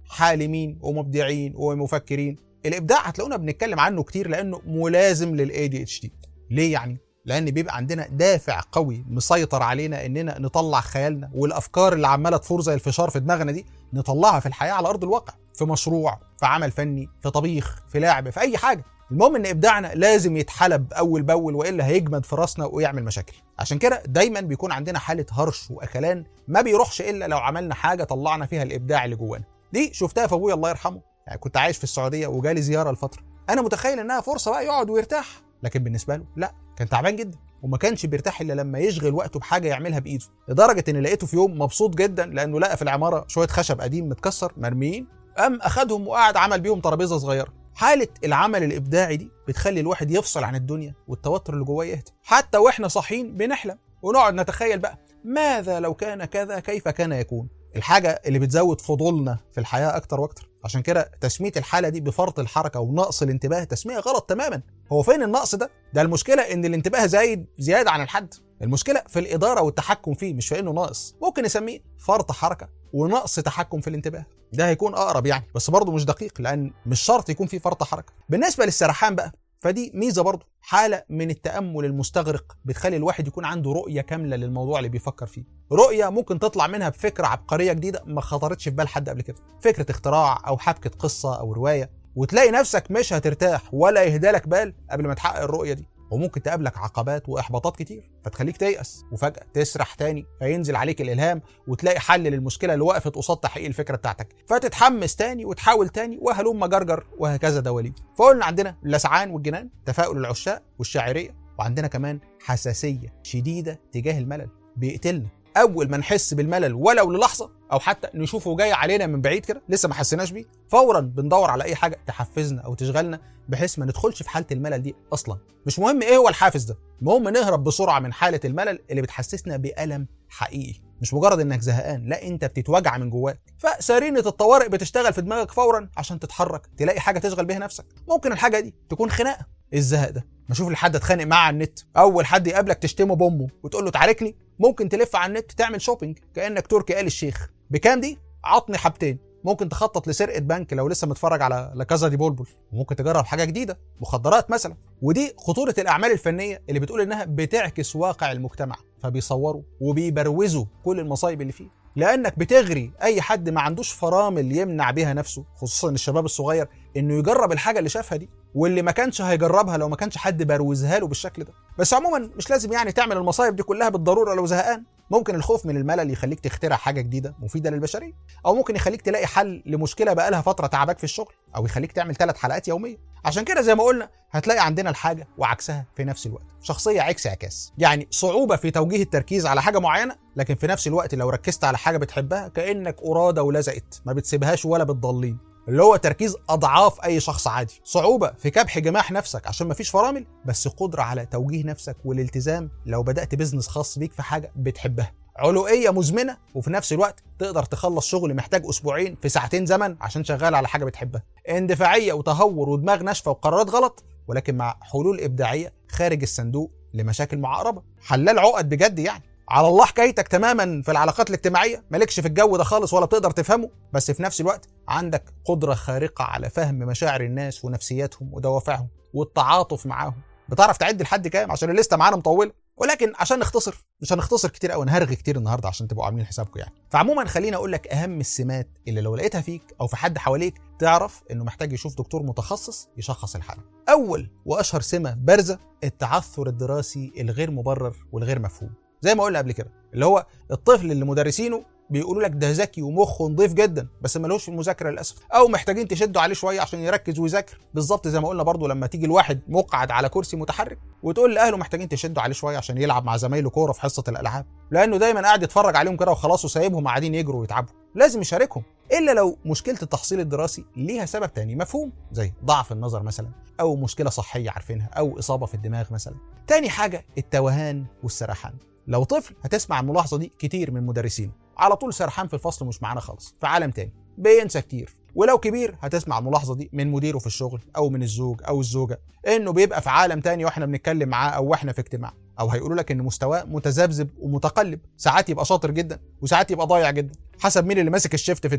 حالمين ومبدعين ومفكرين الابداع هتلاقونا بنتكلم عنه كتير لانه ملازم للاي دي اتش دي ليه يعني لان بيبقى عندنا دافع قوي مسيطر علينا اننا نطلع خيالنا والافكار اللي عماله تفور زي الفشار في دماغنا دي نطلعها في الحياه على ارض الواقع في مشروع في عمل فني في طبيخ في لعب في اي حاجه المهم ان ابداعنا لازم يتحلب اول باول والا هيجمد في راسنا ويعمل مشاكل عشان كده دايما بيكون عندنا حاله هرش واكلان ما بيروحش الا لو عملنا حاجه طلعنا فيها الابداع اللي جوانا دي شفتها في ابويا الله يرحمه يعني كنت عايش في السعوديه وجالي زياره لفتره انا متخيل انها فرصه بقى يقعد ويرتاح لكن بالنسبه له لا كان تعبان جدا وما كانش بيرتاح الا لما يشغل وقته بحاجه يعملها بايده لدرجه ان لقيته في يوم مبسوط جدا لانه لقى في العماره شويه خشب قديم متكسر مرميين قام اخدهم وقعد عمل بيهم ترابيزه صغيره حالة العمل الإبداعي دي بتخلي الواحد يفصل عن الدنيا والتوتر اللي جواه يهدى حتى وإحنا صاحيين بنحلم ونقعد نتخيل بقى ماذا لو كان كذا كيف كان يكون الحاجة اللي بتزود فضولنا في الحياة أكتر وأكتر عشان كده تسمية الحالة دي بفرط الحركة ونقص الانتباه تسمية غلط تماما هو فين النقص ده؟ ده المشكلة إن الانتباه زايد زيادة عن الحد المشكلة في الإدارة والتحكم فيه مش في إنه ناقص ممكن نسميه فرط حركة ونقص تحكم في الانتباه ده هيكون أقرب يعني بس برضه مش دقيق لأن مش شرط يكون فيه فرط حركة بالنسبة للسرحان بقى فدي ميزه برضه حاله من التامل المستغرق بتخلي الواحد يكون عنده رؤيه كامله للموضوع اللي بيفكر فيه رؤيه ممكن تطلع منها بفكره عبقريه جديده ما خطرتش في بال حد قبل كده فكره اختراع او حبكه قصه او روايه وتلاقي نفسك مش هترتاح ولا يهدالك بال قبل ما تحقق الرؤيه دي وممكن تقابلك عقبات واحباطات كتير فتخليك تيأس وفجأة تسرح تاني فينزل عليك الإلهام وتلاقي حل للمشكلة اللي وقفت قصاد تحقيق الفكرة بتاعتك فتتحمس تاني وتحاول تاني وهلم جرجر وهكذا دواليب فقلنا عندنا اللسعان والجنان تفاؤل العشاق والشاعرية وعندنا كمان حساسية شديدة تجاه الملل بيقتلنا اول ما نحس بالملل ولو للحظه او حتى نشوفه جاي علينا من بعيد كده لسه ما حسيناش بيه فورا بندور على اي حاجه تحفزنا او تشغلنا بحيث ما ندخلش في حاله الملل دي اصلا مش مهم ايه هو الحافز ده المهم نهرب بسرعه من حاله الملل اللي بتحسسنا بالم حقيقي مش مجرد انك زهقان لا انت بتتوجع من جواك فسرينه الطوارئ بتشتغل في دماغك فورا عشان تتحرك تلاقي حاجه تشغل بيها نفسك ممكن الحاجه دي تكون خناقه ايه الزهق ده ما اشوف لحد اتخانق معاه على النت اول حد يقابلك تشتمه بامه وتقول له تعاركني ممكن تلف على النت تعمل شوبينج كانك تركي آل الشيخ بكام دي عطني حبتين ممكن تخطط لسرقه بنك لو لسه متفرج على لا كازا دي بولبول وممكن تجرب حاجه جديده مخدرات مثلا ودي خطوره الاعمال الفنيه اللي بتقول انها بتعكس واقع المجتمع فبيصوروا وبيبروزوا كل المصايب اللي فيه لانك بتغري اي حد ما عندوش فرامل يمنع بيها نفسه خصوصا الشباب الصغير انه يجرب الحاجه اللي شافها دي واللي ما كانش هيجربها لو ما كانش حد بروزها له بالشكل ده بس عموما مش لازم يعني تعمل المصايب دي كلها بالضروره لو زهقان ممكن الخوف من الملل يخليك تخترع حاجه جديده مفيده للبشريه او ممكن يخليك تلاقي حل لمشكله بقالها فتره تعباك في الشغل او يخليك تعمل ثلاث حلقات يوميه عشان كده زي ما قلنا هتلاقي عندنا الحاجه وعكسها في نفس الوقت شخصيه عكس عكاس يعني صعوبه في توجيه التركيز على حاجه معينه لكن في نفس الوقت لو ركزت على حاجه بتحبها كانك قراده ولزقت ما بتسيبهاش ولا بتضلين اللي هو تركيز اضعاف اي شخص عادي صعوبه في كبح جماح نفسك عشان مفيش فرامل بس قدره على توجيه نفسك والالتزام لو بدات بزنس خاص بيك في حاجه بتحبها علوئيه مزمنه وفي نفس الوقت تقدر تخلص شغل محتاج اسبوعين في ساعتين زمن عشان شغال على حاجه بتحبها اندفاعيه وتهور ودماغ ناشفه وقرارات غلط ولكن مع حلول ابداعيه خارج الصندوق لمشاكل معقربه حلال عقد بجد يعني على الله حكايتك تماما في العلاقات الاجتماعيه مالكش في الجو ده خالص ولا بتقدر تفهمه بس في نفس الوقت عندك قدره خارقه على فهم مشاعر الناس ونفسياتهم ودوافعهم والتعاطف معاهم بتعرف تعد لحد كام عشان الليسته معانا مطوله ولكن عشان نختصر مش هنختصر كتير قوي نهرغي كتير النهارده عشان تبقوا عاملين حسابكم يعني فعموما خليني اقول لك اهم السمات اللي لو لقيتها فيك او في حد حواليك تعرف انه محتاج يشوف دكتور متخصص يشخص الحاله اول واشهر سمه بارزه التعثر الدراسي الغير مبرر والغير مفهوم زي ما قلنا قبل كده اللي هو الطفل اللي مدرسينه بيقولوا لك ده ذكي ومخه نضيف جدا بس ملوش في المذاكره للاسف او محتاجين تشدوا عليه شويه عشان يركز ويذاكر بالظبط زي ما قلنا برضو لما تيجي الواحد مقعد على كرسي متحرك وتقول لاهله محتاجين تشدوا عليه شويه عشان يلعب مع زمايله كوره في حصه الالعاب لانه دايما قاعد يتفرج عليهم كده وخلاص وسايبهم قاعدين يجروا ويتعبوا لازم يشاركهم الا لو مشكله التحصيل الدراسي ليها سبب تاني مفهوم زي ضعف النظر مثلا او مشكله صحيه عارفينها او اصابه في الدماغ مثلا تاني حاجه التوهان والسرحان لو طفل هتسمع الملاحظه دي كتير من مدرسينه على طول سرحان في الفصل مش معانا خالص في عالم تاني بينسى كتير ولو كبير هتسمع الملاحظه دي من مديره في الشغل او من الزوج او الزوجه انه بيبقى في عالم تاني واحنا بنتكلم معاه او واحنا في اجتماع او هيقولوا لك ان مستواه متذبذب ومتقلب ساعات يبقى شاطر جدا وساعات يبقى ضايع جدا حسب مين اللي ماسك الشيفت في دماغه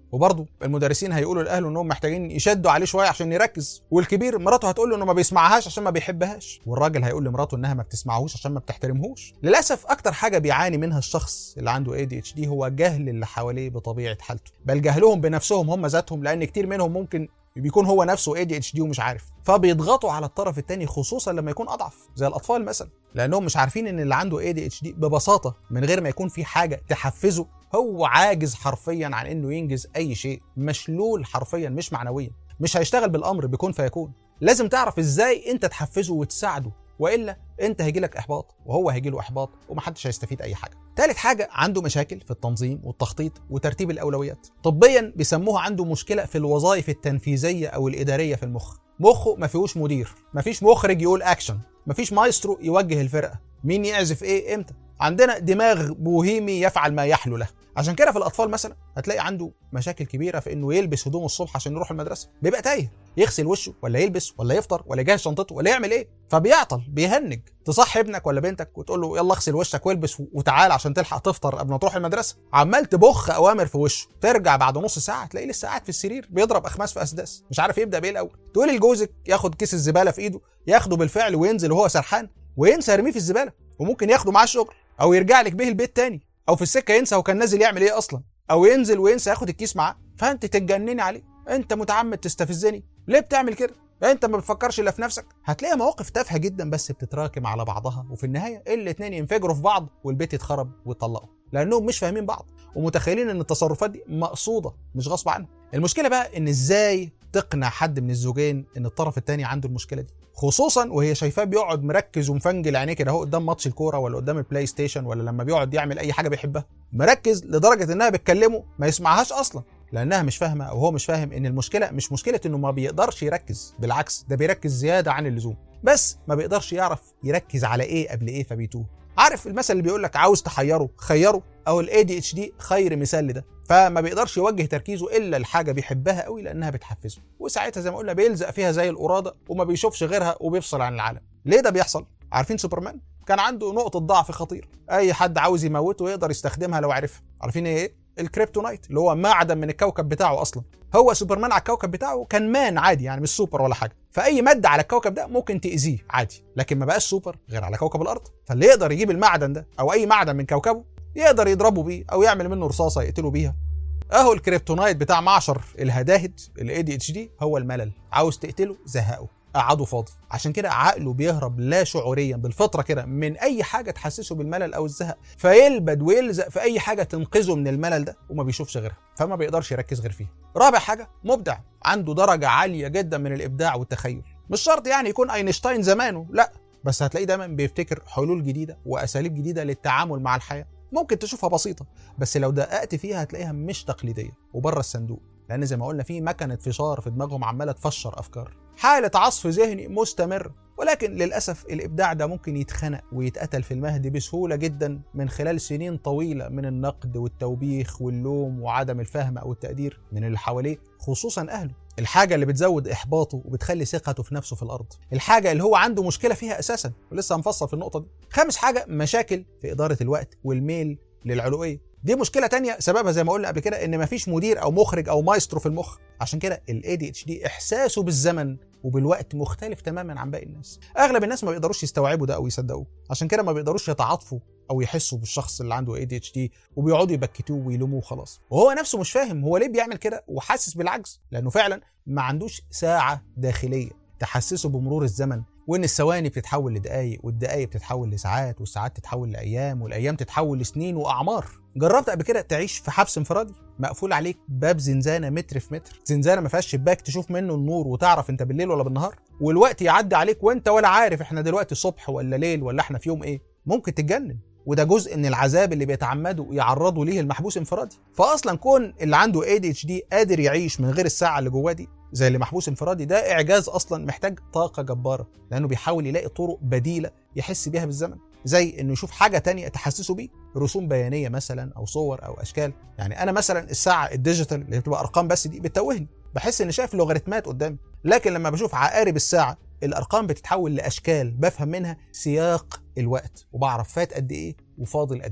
وبرضه المدرسين هيقولوا لاهله انهم محتاجين يشدوا عليه شويه عشان يركز والكبير مراته هتقول له انه ما بيسمعهاش عشان ما بيحبهاش والراجل هيقول لمراته انها ما بتسمعهوش عشان ما بتحترمهوش للاسف اكتر حاجه بيعاني منها الشخص اللي عنده اي دي اتش دي هو جهل اللي حواليه بطبيعه حالته بل جهلهم بنفسهم هم ذاتهم لان كتير منهم ممكن بيكون هو نفسه اي دي اتش دي ومش عارف فبيضغطوا على الطرف الثاني خصوصا لما يكون اضعف زي الاطفال مثلا لانهم مش عارفين ان اللي عنده اي دي اتش دي ببساطه من غير ما يكون في حاجه تحفزه هو عاجز حرفيا عن انه ينجز اي شيء مشلول حرفيا مش معنويا مش هيشتغل بالامر بيكون فيكون لازم تعرف ازاي انت تحفزه وتساعده والا انت هيجيلك احباط وهو هيجيله احباط ومحدش هيستفيد اي حاجه تالت حاجه عنده مشاكل في التنظيم والتخطيط وترتيب الاولويات طبيا بيسموها عنده مشكله في الوظائف التنفيذيه او الاداريه في المخ مخه ما فيهوش مدير ما فيش مخرج يقول اكشن ما فيش مايسترو يوجه الفرقه مين يعزف ايه امتى عندنا دماغ بوهيمي يفعل ما يحلو له عشان كده في الاطفال مثلا هتلاقي عنده مشاكل كبيره في انه يلبس هدومه الصبح عشان يروح المدرسه بيبقى تايه يغسل وشه ولا يلبس ولا يفطر ولا يجهز شنطته ولا يعمل ايه فبيعطل بيهنج تصحي ابنك ولا بنتك وتقول له يلا اغسل وشك والبس وتعال عشان تلحق تفطر قبل ما تروح المدرسه عمال تبخ اوامر في وشه ترجع بعد نص ساعه تلاقيه لسه قاعد في السرير بيضرب اخماس في اسداس مش عارف يبدا بايه الاول تقولي لجوزك ياخد كيس الزباله في ايده ياخده بالفعل وينزل وهو سرحان وينسى يرميه في الزباله وممكن ياخده معاه الشغل او يرجع لك بيه البيت تاني او في السكه ينسى هو كان نازل يعمل ايه اصلا او ينزل وينسى ياخد الكيس معاه فانت تتجنني عليه انت متعمد تستفزني ليه بتعمل كده انت ما بتفكرش الا في نفسك هتلاقي مواقف تافهه جدا بس بتتراكم على بعضها وفي النهايه الاتنين ينفجروا في بعض والبيت يتخرب ويطلقوا لانهم مش فاهمين بعض ومتخيلين ان التصرفات دي مقصوده مش غصب عنهم المشكله بقى ان ازاي تقنع حد من الزوجين ان الطرف الثاني عنده المشكله دي خصوصا وهي شايفاه بيقعد مركز ومفنجل عينيه كده اهو قدام ماتش الكوره ولا قدام البلاي ستيشن ولا لما بيقعد يعمل اي حاجه بيحبها مركز لدرجه انها بتكلمه ما يسمعهاش اصلا لانها مش فاهمه او هو مش فاهم ان المشكله مش مشكله انه ما بيقدرش يركز بالعكس ده بيركز زياده عن اللزوم بس ما بيقدرش يعرف يركز على ايه قبل ايه فبيتوه عارف المثل اللي بيقول لك عاوز تحيره خيره او الاي دي اتش دي خير مثال لده فما بيقدرش يوجه تركيزه الا لحاجه بيحبها قوي لانها بتحفزه وساعتها زي ما قلنا بيلزق فيها زي القراده وما بيشوفش غيرها وبيفصل عن العالم ليه ده بيحصل عارفين سوبرمان كان عنده نقطه ضعف خطير اي حد عاوز يموته يقدر يستخدمها لو عرفها عارفين ايه الكريبتونايت اللي هو معدن من الكوكب بتاعه اصلا هو سوبرمان على الكوكب بتاعه كان مان عادي يعني مش سوبر ولا حاجه فاي ماده على الكوكب ده ممكن تاذيه عادي لكن ما بقاش سوبر غير على كوكب الارض فاللي يقدر يجيب المعدن ده او اي معدن من كوكبه يقدر يضربه بيه او يعمل منه رصاصه يقتله بيها اهو الكريبتونايت بتاع معشر الهداهد الاي دي اتش دي هو الملل عاوز تقتله زهقه قعده فاضي عشان كده عقله بيهرب لا شعوريا بالفطره كده من اي حاجه تحسسه بالملل او الزهق فيلبد ويلزق في اي حاجه تنقذه من الملل ده وما بيشوفش غيرها فما بيقدرش يركز غير فيها رابع حاجه مبدع عنده درجه عاليه جدا من الابداع والتخيل مش شرط يعني يكون اينشتاين زمانه لا بس هتلاقيه دايما بيفتكر حلول جديده واساليب جديده للتعامل مع الحياه ممكن تشوفها بسيطه بس لو دققت فيها هتلاقيها مش تقليديه وبره الصندوق لان زي ما قلنا في مكنه فشار في دماغهم عماله تفشر افكار حاله عصف ذهني مستمر ولكن للاسف الابداع ده ممكن يتخنق ويتقتل في المهد بسهوله جدا من خلال سنين طويله من النقد والتوبيخ واللوم وعدم الفهم او التقدير من اللي حواليه خصوصا اهله الحاجه اللي بتزود احباطه وبتخلي ثقته في نفسه في الارض الحاجه اللي هو عنده مشكله فيها اساسا ولسه هنفصل في النقطه دي خامس حاجه مشاكل في اداره الوقت والميل للعلويه دي مشكله تانية سببها زي ما قلنا قبل كده ان مفيش مدير او مخرج او مايسترو في المخ عشان كده الاي دي اتش دي احساسه بالزمن وبالوقت مختلف تماما عن باقي الناس اغلب الناس ما بيقدروش يستوعبوا ده او يصدقوه عشان كده ما بيقدروش يتعاطفوا او يحسوا بالشخص اللي عنده اي دي اتش دي وبيقعدوا يبكتوه ويلوموه خلاص وهو نفسه مش فاهم هو ليه بيعمل كده وحاسس بالعجز لانه فعلا ما عندوش ساعه داخليه تحسسه بمرور الزمن وان الثواني بتتحول لدقايق والدقايق بتتحول لساعات والساعات تتحول لايام والايام تتحول لسنين واعمار جربت قبل كده تعيش في حبس انفرادي مقفول عليك باب زنزانه متر في متر زنزانه ما فيهاش شباك تشوف منه النور وتعرف انت بالليل ولا بالنهار والوقت يعدي عليك وانت ولا عارف احنا دلوقتي صبح ولا ليل ولا احنا في يوم ايه ممكن تتجنن وده جزء من العذاب اللي بيتعمدوا يعرضوا ليه المحبوس انفرادي فاصلا كون اللي عنده اي دي اتش دي قادر يعيش من غير الساعه اللي جواه دي زي اللي محبوس انفرادي ده اعجاز اصلا محتاج طاقه جباره لانه بيحاول يلاقي طرق بديله يحس بيها بالزمن زي انه يشوف حاجه تانية تحسسه بيه رسوم بيانيه مثلا او صور او اشكال يعني انا مثلا الساعه الديجيتال اللي بتبقى ارقام بس دي بتتوهني بحس اني شايف لوغاريتمات قدامي لكن لما بشوف عقارب الساعه الارقام بتتحول لاشكال بفهم منها سياق الوقت وبعرف فات قد ايه وفاضل قد ايه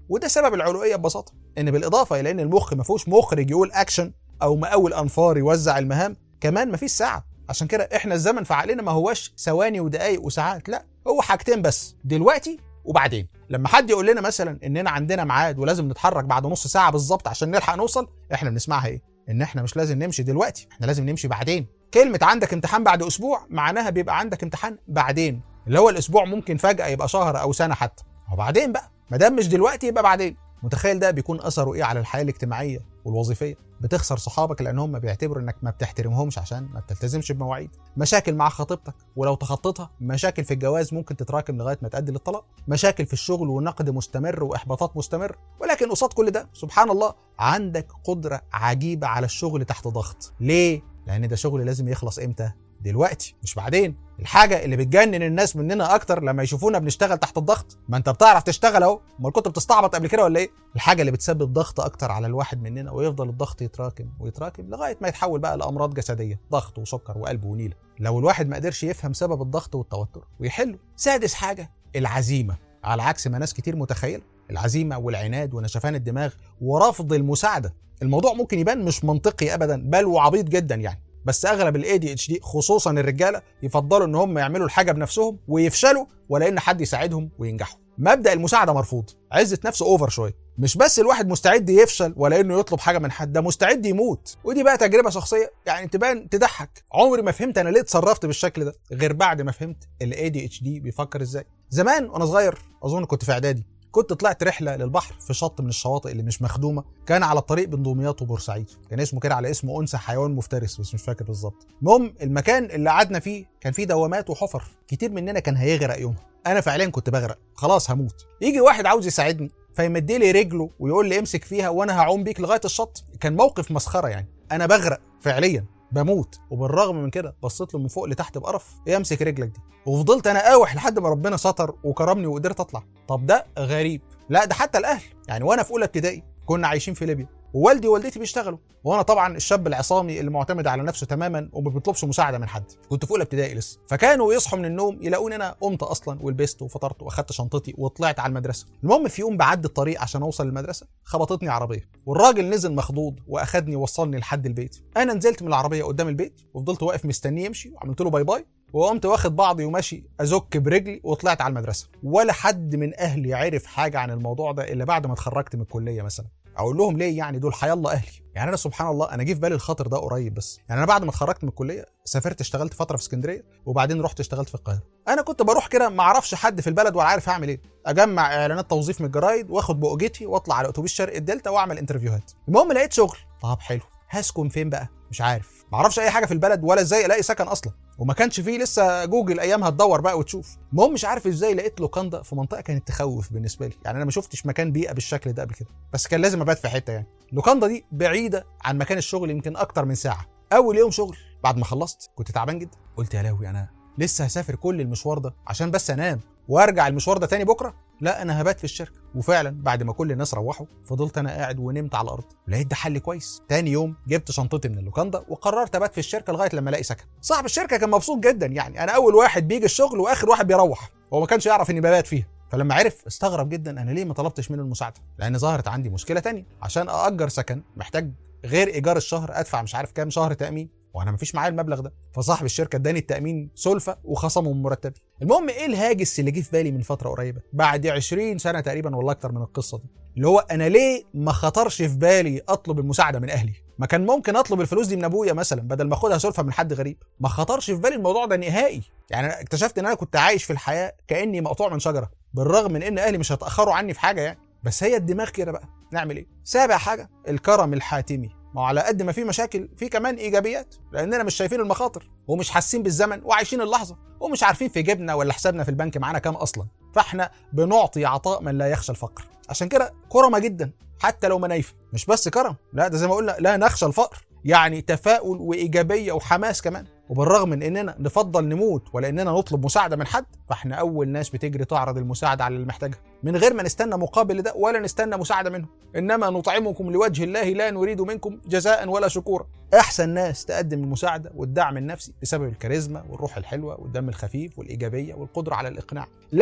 وده سبب العلويه ببساطه ان بالاضافه الى ان المخ ما فيهوش مخرج يقول اكشن او مقاول انفار يوزع المهام كمان ما فيش ساعه عشان كده احنا الزمن في عقلنا ما هواش ثواني ودقايق وساعات لا هو حاجتين بس دلوقتي وبعدين لما حد يقول لنا مثلا اننا عندنا ميعاد ولازم نتحرك بعد نص ساعه بالظبط عشان نلحق نوصل احنا بنسمعها ايه ان احنا مش لازم نمشي دلوقتي احنا لازم نمشي بعدين كلمه عندك امتحان بعد اسبوع معناها بيبقى عندك امتحان بعدين اللي هو الاسبوع ممكن فجاه يبقى شهر او سنه حتى وبعدين بقى ما دام مش دلوقتي يبقى بعدين متخيل ده بيكون اثره ايه على الحياه الاجتماعيه والوظيفيه بتخسر صحابك لانهم بيعتبروا انك ما بتحترمهمش عشان ما بتلتزمش بمواعيد مشاكل مع خطيبتك ولو تخطيتها مشاكل في الجواز ممكن تتراكم لغايه ما تؤدي للطلاق مشاكل في الشغل ونقد مستمر واحباطات مستمر ولكن قصاد كل ده سبحان الله عندك قدره عجيبه على الشغل تحت ضغط ليه لان ده شغل لازم يخلص امتى دلوقتي مش بعدين الحاجه اللي بتجنن الناس مننا اكتر لما يشوفونا بنشتغل تحت الضغط ما انت بتعرف تشتغل اهو امال كنت بتستعبط قبل كده ولا ايه الحاجه اللي بتسبب ضغط اكتر على الواحد مننا ويفضل الضغط يتراكم ويتراكم لغايه ما يتحول بقى لامراض جسديه ضغط وسكر وقلب ونيله لو الواحد ما قدرش يفهم سبب الضغط والتوتر ويحله سادس حاجه العزيمه على عكس ما ناس كتير متخيله العزيمه والعناد ونشفان الدماغ ورفض المساعده الموضوع ممكن يبان مش منطقي ابدا بل وعبيط جدا يعني بس اغلب الاي دي اتش دي خصوصا الرجاله يفضلوا ان هم يعملوا الحاجه بنفسهم ويفشلوا ولا ان حد يساعدهم وينجحوا مبدا المساعده مرفوض عزه نفسه اوفر شويه مش بس الواحد مستعد يفشل ولا انه يطلب حاجه من حد ده مستعد يموت ودي بقى تجربه شخصيه يعني تبان تضحك عمري ما فهمت انا ليه اتصرفت بالشكل ده غير بعد ما فهمت الاي دي اتش دي بيفكر ازاي زمان وانا صغير اظن كنت في اعدادي كنت طلعت رحله للبحر في شط من الشواطئ اللي مش مخدومه كان على الطريق بين دمياط وبورسعيد كان اسمه كده على اسم انثى حيوان مفترس بس مش فاكر بالظبط المهم المكان اللي قعدنا فيه كان فيه دوامات وحفر كتير مننا كان هيغرق يومها انا فعليا كنت بغرق خلاص هموت يجي واحد عاوز يساعدني فيمد لي رجله ويقول لي امسك فيها وانا هعوم بيك لغايه الشط كان موقف مسخره يعني انا بغرق فعليا بموت وبالرغم من كده بصيت له من فوق لتحت بقرف ايه امسك رجلك دي وفضلت انا قاوح لحد ما ربنا ستر وكرمني وقدرت اطلع طب ده غريب لا ده حتى الاهل يعني وانا في اولى ابتدائي كنا عايشين في ليبيا ووالدي ووالدتي بيشتغلوا وانا طبعا الشاب العصامي اللي معتمد على نفسه تماما وما بيطلبش مساعده من حد كنت في اولى ابتدائي لسه فكانوا يصحوا من النوم يلاقوني انا قمت اصلا ولبست وفطرت واخدت شنطتي وطلعت على المدرسه المهم في يوم بعدي الطريق عشان اوصل للمدرسه خبطتني عربيه والراجل نزل مخضوض واخدني وصلني لحد البيت انا نزلت من العربيه قدام البيت وفضلت واقف مستنيه يمشي وعملت له باي باي وقمت واخد بعضي وماشي ازك برجلي وطلعت على المدرسه ولا حد من اهلي عرف حاجه عن الموضوع ده الا بعد ما اتخرجت من الكليه مثلا اقول لهم ليه يعني دول حيالله اهلي يعني انا سبحان الله انا جه في بالي الخاطر ده قريب بس يعني انا بعد ما اتخرجت من الكليه سافرت اشتغلت فتره في اسكندريه وبعدين رحت اشتغلت في القاهره انا كنت بروح كده ما اعرفش حد في البلد ولا عارف اعمل ايه اجمع اعلانات توظيف من الجرايد واخد بؤجتي واطلع على اتوبيس شرق الدلتا واعمل انترفيوهات المهم لقيت شغل طب حلو هسكن فين بقى مش عارف ما اعرفش اي حاجه في البلد ولا ازاي الاقي سكن اصلا وما كانش فيه لسه جوجل ايامها تدور بقى وتشوف المهم مش عارف ازاي لقيت لوكاندا في منطقه كانت تخوف بالنسبه لي يعني انا ما شفتش مكان بيئه بالشكل ده قبل كده بس كان لازم ابات في حته يعني لوكاندا دي بعيده عن مكان الشغل يمكن اكتر من ساعه اول يوم شغل بعد ما خلصت كنت تعبان جدا قلت يا لهوي انا لسه هسافر كل المشوار ده عشان بس انام وارجع المشوار ده تاني بكره لا انا هبات في الشركه وفعلا بعد ما كل الناس روحوا فضلت انا قاعد ونمت على الارض لقيت ده حل كويس تاني يوم جبت شنطتي من اللوكاندا وقررت ابات في الشركه لغايه لما الاقي سكن صاحب الشركه كان مبسوط جدا يعني انا اول واحد بيجي الشغل واخر واحد بيروح هو ما كانش يعرف اني ببات فيها فلما عرف استغرب جدا انا ليه ما طلبتش منه المساعده لان ظهرت عندي مشكله تانية عشان ااجر سكن محتاج غير ايجار الشهر ادفع مش عارف كام شهر تامين وانا مفيش معايا المبلغ ده فصاحب الشركه اداني التامين سلفه وخصمه من مرتبي المهم ايه الهاجس اللي جه في بالي من فتره قريبه بعد 20 سنه تقريبا ولا اكتر من القصه دي اللي هو انا ليه ما خطرش في بالي اطلب المساعده من اهلي ما كان ممكن اطلب الفلوس دي من ابويا مثلا بدل ما اخدها سلفه من حد غريب ما خطرش في بالي الموضوع ده نهائي يعني انا اكتشفت ان انا كنت عايش في الحياه كاني مقطوع من شجره بالرغم من ان اهلي مش هيتاخروا عني في حاجه يعني بس هي الدماغ كده بقى نعمل ايه سابع حاجه الكرم الحاتمي ما هو على قد ما في مشاكل في كمان ايجابيات لاننا مش شايفين المخاطر ومش حاسين بالزمن وعايشين اللحظه ومش عارفين في جيبنا ولا حسابنا في البنك معانا كام اصلا فاحنا بنعطي عطاء من لا يخشى الفقر عشان كده كرمه جدا حتى لو منايفه مش بس كرم لا ده زي ما قلنا لا نخشى الفقر يعني تفاؤل وايجابيه وحماس كمان وبالرغم من اننا نفضل نموت ولا اننا نطلب مساعده من حد فاحنا اول ناس بتجري تعرض المساعده على اللي محتاجها من غير ما نستنى مقابل لده ولا نستنى مساعده منهم انما نطعمكم لوجه الله لا نريد منكم جزاء ولا شكورا احسن ناس تقدم المساعده والدعم النفسي بسبب الكاريزما والروح الحلوه والدم الخفيف والايجابيه والقدره على الاقناع ليا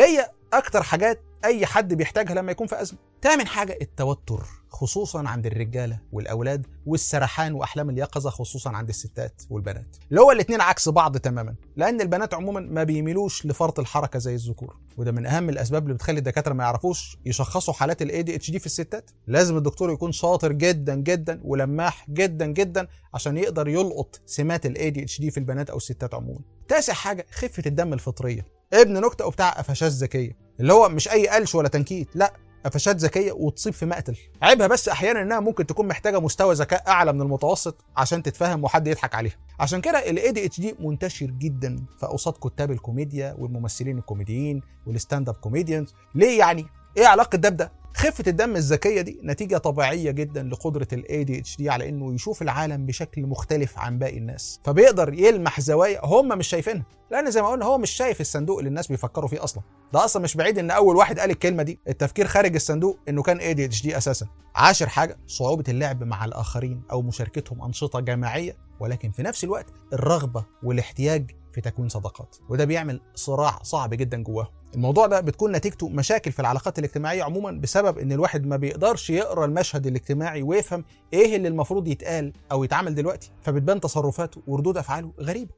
اكتر حاجات اي حد بيحتاجها لما يكون في ازمه تامن حاجه التوتر خصوصا عند الرجاله والاولاد والسرحان واحلام اليقظه خصوصا عند الستات والبنات اللي هو الاثنين عكس بعض تماما لان البنات عموما ما بيميلوش لفرط الحركه زي الذكور وده من اهم الاسباب اللي بتخلي الدكاتره ما يعرفوش يشخصوا حالات الاي دي اتش دي في الستات لازم الدكتور يكون شاطر جدا جدا ولماح جدا جدا عشان يقدر يلقط سمات الاي دي اتش دي في البنات او الستات عموما تاسع حاجه خفه الدم الفطريه ابن نكته وبتاع قفشات ذكيه اللي هو مش اي قلش ولا تنكيت لا قفشات ذكيه وتصيب في مقتل عيبها بس احيانا انها ممكن تكون محتاجه مستوى ذكاء اعلى من المتوسط عشان تتفهم وحد يضحك عليها عشان كده الاي دي اتش دي منتشر جدا في اوساط كتاب الكوميديا والممثلين الكوميديين والستاند اب كوميديانز ليه يعني ايه علاقه ده بده خفة الدم الذكية دي نتيجة طبيعية جدا لقدرة ال ADHD على انه يشوف العالم بشكل مختلف عن باقي الناس فبيقدر يلمح زوايا هم مش شايفينها لان زي ما قلنا هو مش شايف الصندوق اللي الناس بيفكروا فيه اصلا ده اصلا مش بعيد ان اول واحد قال الكلمة دي التفكير خارج الصندوق انه كان ADHD اساسا عاشر حاجة صعوبة اللعب مع الاخرين او مشاركتهم انشطة جماعية ولكن في نفس الوقت الرغبة والاحتياج في تكوين صداقات وده بيعمل صراع صعب جدا جواهم الموضوع ده بتكون نتيجته مشاكل في العلاقات الاجتماعيه عموما بسبب ان الواحد ما بيقدرش يقرا المشهد الاجتماعي ويفهم ايه اللي المفروض يتقال او يتعمل دلوقتي فبتبان تصرفاته وردود افعاله غريبه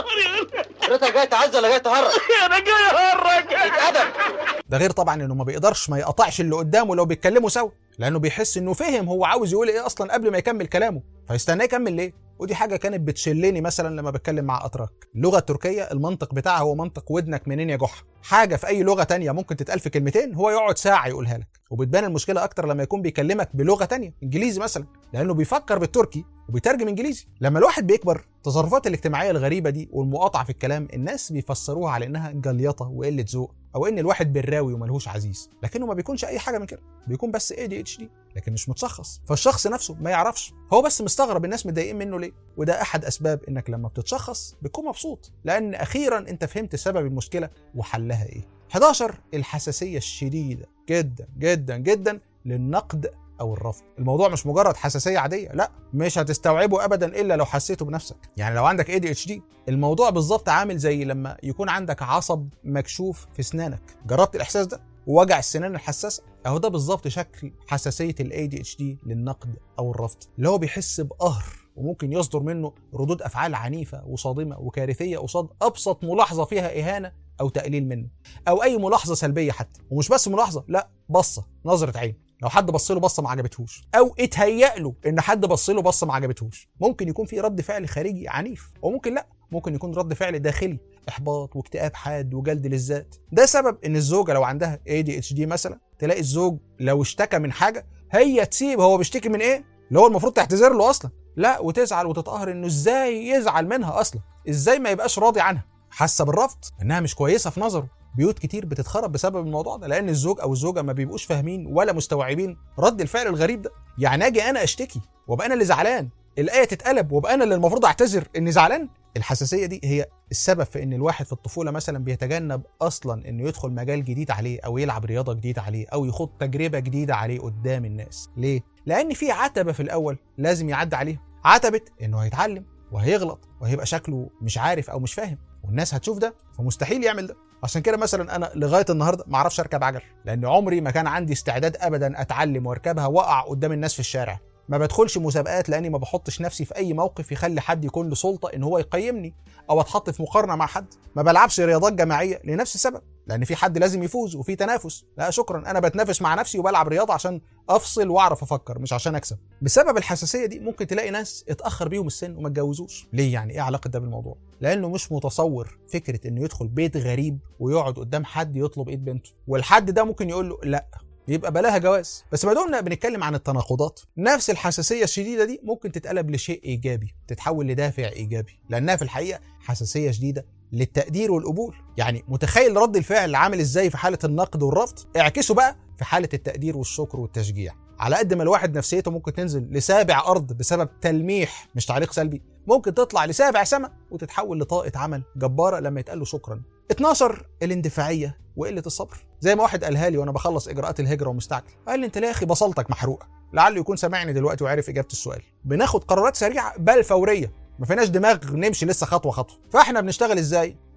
حضرتك جاي تعز ولا جاي تهرج؟
انا جاي اهرج
اتأدب
ده غير طبعا انه ما بيقدرش ما يقطعش اللي قدامه لو بيتكلموا سوا لانه بيحس انه فهم هو عاوز يقول ايه اصلا قبل ما يكمل كلامه فيستناه يكمل ليه ودي حاجه كانت بتشلني مثلا لما بتكلم مع اتراك اللغه التركيه المنطق بتاعها هو منطق ودنك منين يا جحا حاجه في اي لغه تانية ممكن تتقال في كلمتين هو يقعد ساعه يقولها لك وبتبان المشكله اكتر لما يكون بيكلمك بلغه تانية انجليزي مثلا لانه بيفكر بالتركي وبيترجم انجليزي لما الواحد بيكبر التصرفات الاجتماعيه الغريبه دي والمقاطعه في الكلام الناس بيفسروها على انها جليطه وقله ذوق او ان الواحد براوي وملهوش عزيز لكنه ما بيكونش اي حاجه من كده بيكون بس اي دي اتش دي لكن مش متشخص فالشخص نفسه ما يعرفش هو بس مستغرب الناس متضايقين منه ليه وده احد اسباب انك لما بتتشخص بتكون مبسوط لان اخيرا انت فهمت سبب المشكله وحلها ايه 11 الحساسيه الشديده جدا جدا جدا للنقد او الرفض الموضوع مش مجرد حساسيه عاديه لا مش هتستوعبه ابدا الا لو حسيته بنفسك يعني لو عندك اي دي اتش دي الموضوع بالظبط عامل زي لما يكون عندك عصب مكشوف في اسنانك جربت الاحساس ده ووجع السنان الحساسه اهو ده بالظبط شكل حساسيه الاي دي اتش دي للنقد او الرفض اللي هو بيحس بقهر وممكن يصدر منه ردود افعال عنيفه وصادمه وكارثيه قصاد ابسط ملاحظه فيها اهانه او تقليل منه او اي ملاحظه سلبيه حتى ومش بس ملاحظه لا بصه نظره عين لو حد بص له بصه ما عجبتهوش او اتهيأ له ان حد بص له بصه ما عجبتهوش ممكن يكون في رد فعل خارجي عنيف وممكن لا ممكن يكون رد فعل داخلي احباط واكتئاب حاد وجلد للذات ده سبب ان الزوجه لو عندها ADHD مثلا تلاقي الزوج لو اشتكى من حاجه هي تسيب هو بيشتكي من ايه اللي هو المفروض تعتذر له اصلا لا وتزعل وتتقهر انه ازاي يزعل منها اصلا ازاي ما يبقاش راضي عنها حاسه بالرفض انها مش كويسه في نظره بيوت كتير بتتخرب بسبب الموضوع ده لان الزوج او الزوجه ما بيبقوش فاهمين ولا مستوعبين رد الفعل الغريب ده يعني اجي انا اشتكي وابقى انا اللي زعلان الايه تتقلب وابقى انا اللي المفروض اعتذر اني زعلان الحساسيه دي هي السبب في ان الواحد في الطفوله مثلا بيتجنب اصلا انه يدخل مجال جديد عليه او يلعب رياضه جديده عليه او يخوض تجربه جديده عليه قدام الناس ليه لان في عتبه في الاول لازم يعدي عليها عتبه انه هيتعلم وهيغلط وهيبقى شكله مش عارف او مش فاهم والناس هتشوف ده فمستحيل يعمل ده عشان كده مثلا انا لغايه النهارده ما اعرفش اركب عجل لان عمري ما كان عندي استعداد ابدا اتعلم واركبها واقع قدام الناس في الشارع ما بدخلش مسابقات لاني ما بحطش نفسي في اي موقف يخلي حد يكون له سلطه ان هو يقيمني او اتحط في مقارنه مع حد ما بلعبش رياضات جماعيه لنفس السبب لان في حد لازم يفوز وفي تنافس لا شكرا انا بتنافس مع نفسي وبلعب رياضه عشان افصل واعرف افكر مش عشان اكسب بسبب الحساسيه دي ممكن تلاقي ناس اتاخر بيهم السن وما اتجوزوش ليه يعني ايه علاقه ده بالموضوع لانه مش متصور فكره انه يدخل بيت غريب ويقعد قدام حد يطلب ايد بنته والحد ده ممكن يقول له لا يبقى بلاها جواز بس ما دمنا بنتكلم عن التناقضات نفس الحساسيه الشديده دي ممكن تتقلب لشيء ايجابي تتحول لدافع ايجابي لانها في الحقيقه حساسيه شديده للتقدير والقبول يعني متخيل رد الفعل عامل ازاي في حاله النقد والرفض اعكسه بقى في حاله التقدير والشكر والتشجيع على قد ما الواحد نفسيته ممكن تنزل لسابع ارض بسبب تلميح مش تعليق سلبي ممكن تطلع لسابع سما وتتحول لطاقه عمل جباره لما يتقال له شكرا 12 الاندفاعيه وقله الصبر زي ما واحد قالها لي وانا بخلص اجراءات الهجره ومستعجل قال لي انت ليه يا اخي بصلتك محروقه لعله يكون سامعني دلوقتي وعارف اجابه السؤال بناخد قرارات سريعه بل فوريه ما فيناش دماغ نمشي لسه خطوه خطوه فاحنا بنشتغل ازاي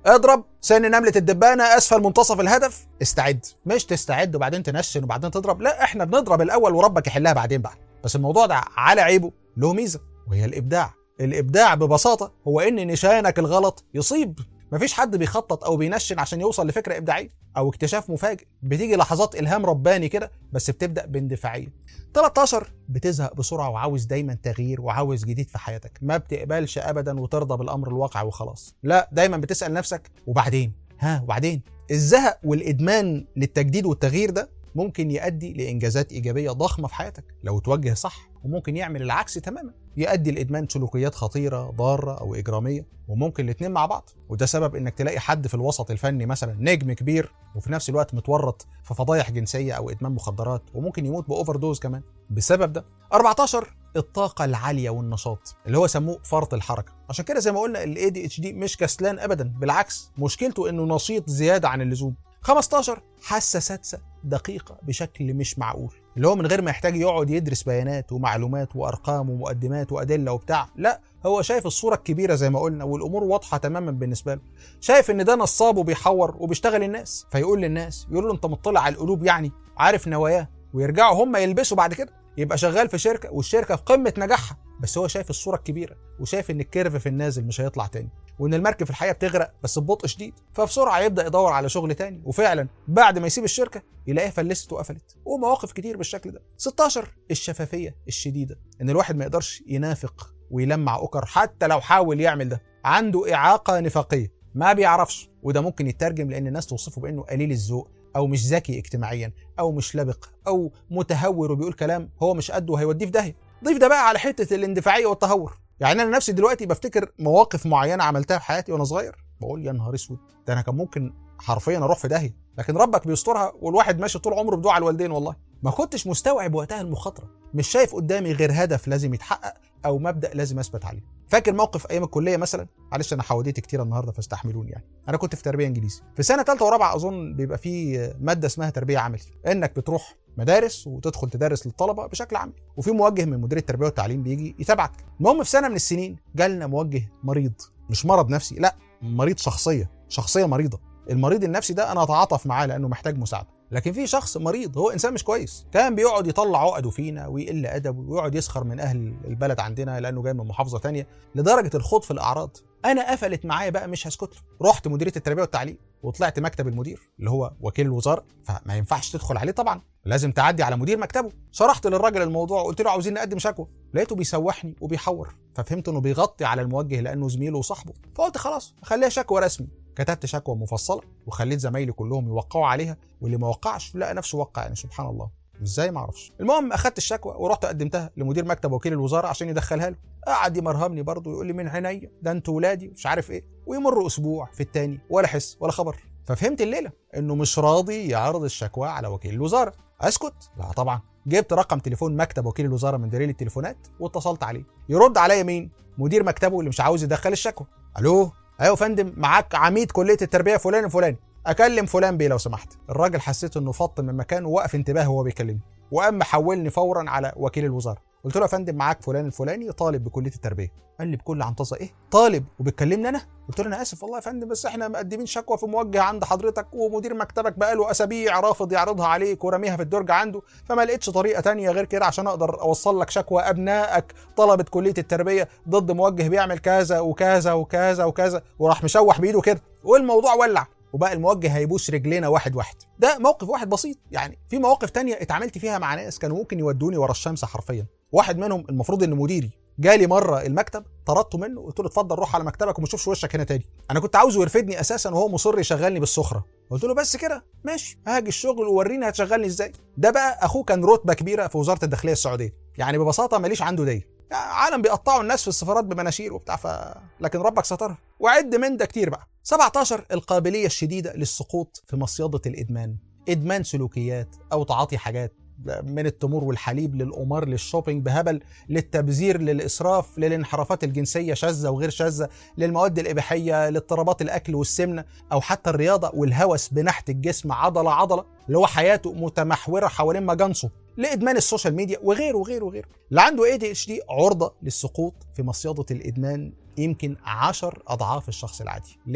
اضرب سن نملة الدبانة اسفل منتصف الهدف استعد مش تستعد وبعدين تنشن وبعدين تضرب لا احنا بنضرب الاول وربك يحلها بعدين بقى بس الموضوع ده على عيبه له ميزة وهي الابداع الابداع ببساطة هو ان نشانك الغلط يصيب مفيش حد بيخطط او بينشن عشان يوصل لفكرة ابداعية او اكتشاف مفاجئ بتيجي لحظات الهام رباني كده بس بتبدا باندفاعيه 13 بتزهق بسرعه وعاوز دايما تغيير وعاوز جديد في حياتك ما بتقبلش ابدا وترضى بالامر الواقع وخلاص لا دايما بتسال نفسك وبعدين ها وبعدين الزهق والادمان للتجديد والتغيير ده ممكن يؤدي لانجازات ايجابيه ضخمه في حياتك لو توجه صح وممكن يعمل العكس تماما يؤدي الادمان سلوكيات خطيره ضاره او اجراميه وممكن الاثنين مع بعض وده سبب انك تلاقي حد في الوسط الفني مثلا نجم كبير وفي نفس الوقت متورط في فضايح جنسيه او ادمان مخدرات وممكن يموت باوفر دوز كمان بسبب ده 14 الطاقة العالية والنشاط اللي هو سموه فرط الحركة عشان كده زي ما قلنا ال ADHD مش كسلان أبدا بالعكس مشكلته إنه نشيط زيادة عن اللزوم 15 حاسة سادسة دقيقة بشكل مش معقول اللي هو من غير ما يحتاج يقعد يدرس بيانات ومعلومات وأرقام ومقدمات وأدلة وبتاع لا هو شايف الصورة الكبيرة زي ما قلنا والأمور واضحة تماما بالنسبة له شايف إن ده نصاب وبيحور وبيشتغل الناس فيقول للناس يقول له أنت مطلع على القلوب يعني عارف نواياه ويرجعوا هم يلبسوا بعد كده يبقى شغال في شركة والشركة في قمة نجاحها بس هو شايف الصورة الكبيرة وشايف إن الكيرف في النازل مش هيطلع تاني وإن المركب في الحقيقة بتغرق بس ببطء شديد فبسرعة يبدأ يدور على شغل تاني وفعلا بعد ما يسيب الشركة يلاقيها فلست وقفلت ومواقف كتير بالشكل ده 16 الشفافية الشديدة إن الواحد ما يقدرش ينافق ويلمع أكر حتى لو حاول يعمل ده عنده إعاقة نفاقية ما بيعرفش وده ممكن يترجم لأن الناس توصفه بأنه قليل الذوق او مش ذكي اجتماعيا او مش لبق او متهور وبيقول كلام هو مش قده وهيوديه في داهيه ضيف ده بقى على حته الاندفاعيه والتهور يعني انا نفسي دلوقتي بفتكر مواقف معينه عملتها في حياتي وانا صغير بقول يا نهار اسود ده انا كان ممكن حرفيا اروح في داهيه لكن ربك بيسترها والواحد ماشي طول عمره بدعاء الوالدين والله ما كنتش مستوعب وقتها المخاطره مش شايف قدامي غير هدف لازم يتحقق او مبدا لازم اثبت عليه فاكر موقف ايام الكليه مثلا معلش انا حوديت كتير النهارده فاستحملوني يعني انا كنت في تربيه انجليزي في سنه ثالثه ورابعه اظن بيبقى في ماده اسمها تربيه عملي انك بتروح مدارس وتدخل تدرس للطلبه بشكل عملي وفي موجه من مدير التربيه والتعليم بيجي يتابعك المهم في سنه من السنين جالنا موجه مريض مش مرض نفسي لا مريض شخصيه شخصيه مريضه المريض النفسي ده انا اتعاطف معاه لانه محتاج مساعده لكن في شخص مريض هو انسان مش كويس كان بيقعد يطلع عقده فينا ويقل ادبه ويقعد يسخر من اهل البلد عندنا لانه جاي من محافظه تانية لدرجه الخوض في الاعراض انا قفلت معايا بقى مش هسكت له رحت مديريه التربيه والتعليم وطلعت مكتب المدير اللي هو وكيل الوزاره فما ينفعش تدخل عليه طبعا لازم تعدي على مدير مكتبه شرحت للراجل الموضوع وقلت له عاوزين نقدم شكوى لقيته بيسوحني وبيحور ففهمت انه بيغطي على الموجه لانه زميله وصاحبه فقلت خلاص خليها شكوى رسمي كتبت شكوى مفصله وخليت زمايلي كلهم يوقعوا عليها واللي ما وقعش لقى نفسه وقع يعني سبحان الله ازاي ما اعرفش المهم اخدت الشكوى ورحت قدمتها لمدير مكتب وكيل الوزاره عشان يدخلها له قعد يمرهمني برضه يقول لي من عينيا ده انتوا ولادي مش عارف ايه ويمر اسبوع في التاني ولا حس ولا خبر ففهمت الليله انه مش راضي يعرض الشكوى على وكيل الوزاره اسكت لا طبعا جبت رقم تليفون مكتب وكيل الوزاره من دليل التليفونات واتصلت عليه يرد عليا مين مدير مكتبه اللي مش عاوز يدخل الشكوى الو ايوه يا فندم معاك عميد كليه التربيه فلان الفلاني اكلم فلان بيه لو سمحت الراجل حسيت انه فط من مكانه ووقف انتباه وهو بيكلمني وقام محولني فورا على وكيل الوزاره قلت له يا فندم معاك فلان الفلاني طالب بكليه التربيه قال لي بكل عنطزه ايه طالب وبتكلمني انا قلت له انا اسف والله يا فندم بس احنا مقدمين شكوى في موجه عند حضرتك ومدير مكتبك بقاله اسابيع رافض يعرضها عليك ورميها في الدرج عنده فما لقيتش طريقه تانية غير كده عشان اقدر اوصل لك شكوى ابنائك طلبه كليه التربيه ضد موجه بيعمل كذا وكذا وكذا وكذا وراح مشوح بايده كده والموضوع ولع وبقى الموجه هيبوس رجلينا واحد واحد ده موقف واحد بسيط يعني في مواقف تانية اتعاملت فيها مع ناس كانوا ممكن يودوني ورا الشمس حرفيا واحد منهم المفروض ان مديري جالي مره المكتب طردته منه قلت له اتفضل روح على مكتبك وما تشوفش وشك هنا تاني انا كنت عاوزه يرفدني اساسا وهو مصر يشغلني بالسخره قلت له بس كده ماشي هاجي الشغل ووريني هتشغلني ازاي ده بقى اخوه كان رتبه كبيره في وزاره الداخليه السعوديه يعني ببساطه ماليش عنده دي عالم بيقطعوا الناس في السفارات بمناشير وبتاع ف... لكن ربك سترها وعد من ده كتير بقى 17 القابليه الشديده للسقوط في مصيده الادمان ادمان سلوكيات او تعاطي حاجات من التمور والحليب للقمار للشوبينج بهبل للتبذير للاسراف للانحرافات الجنسيه شاذه وغير شاذه للمواد الاباحيه لاضطرابات الاكل والسمنه او حتى الرياضه والهوس بنحت الجسم عضله عضله اللي هو حياته متمحوره حوالين مجانصه لادمان السوشيال ميديا وغيره وغيره وغيره اللي عنده اي دي اتش دي عرضه للسقوط في مصيده الادمان يمكن 10 اضعاف الشخص العادي ليه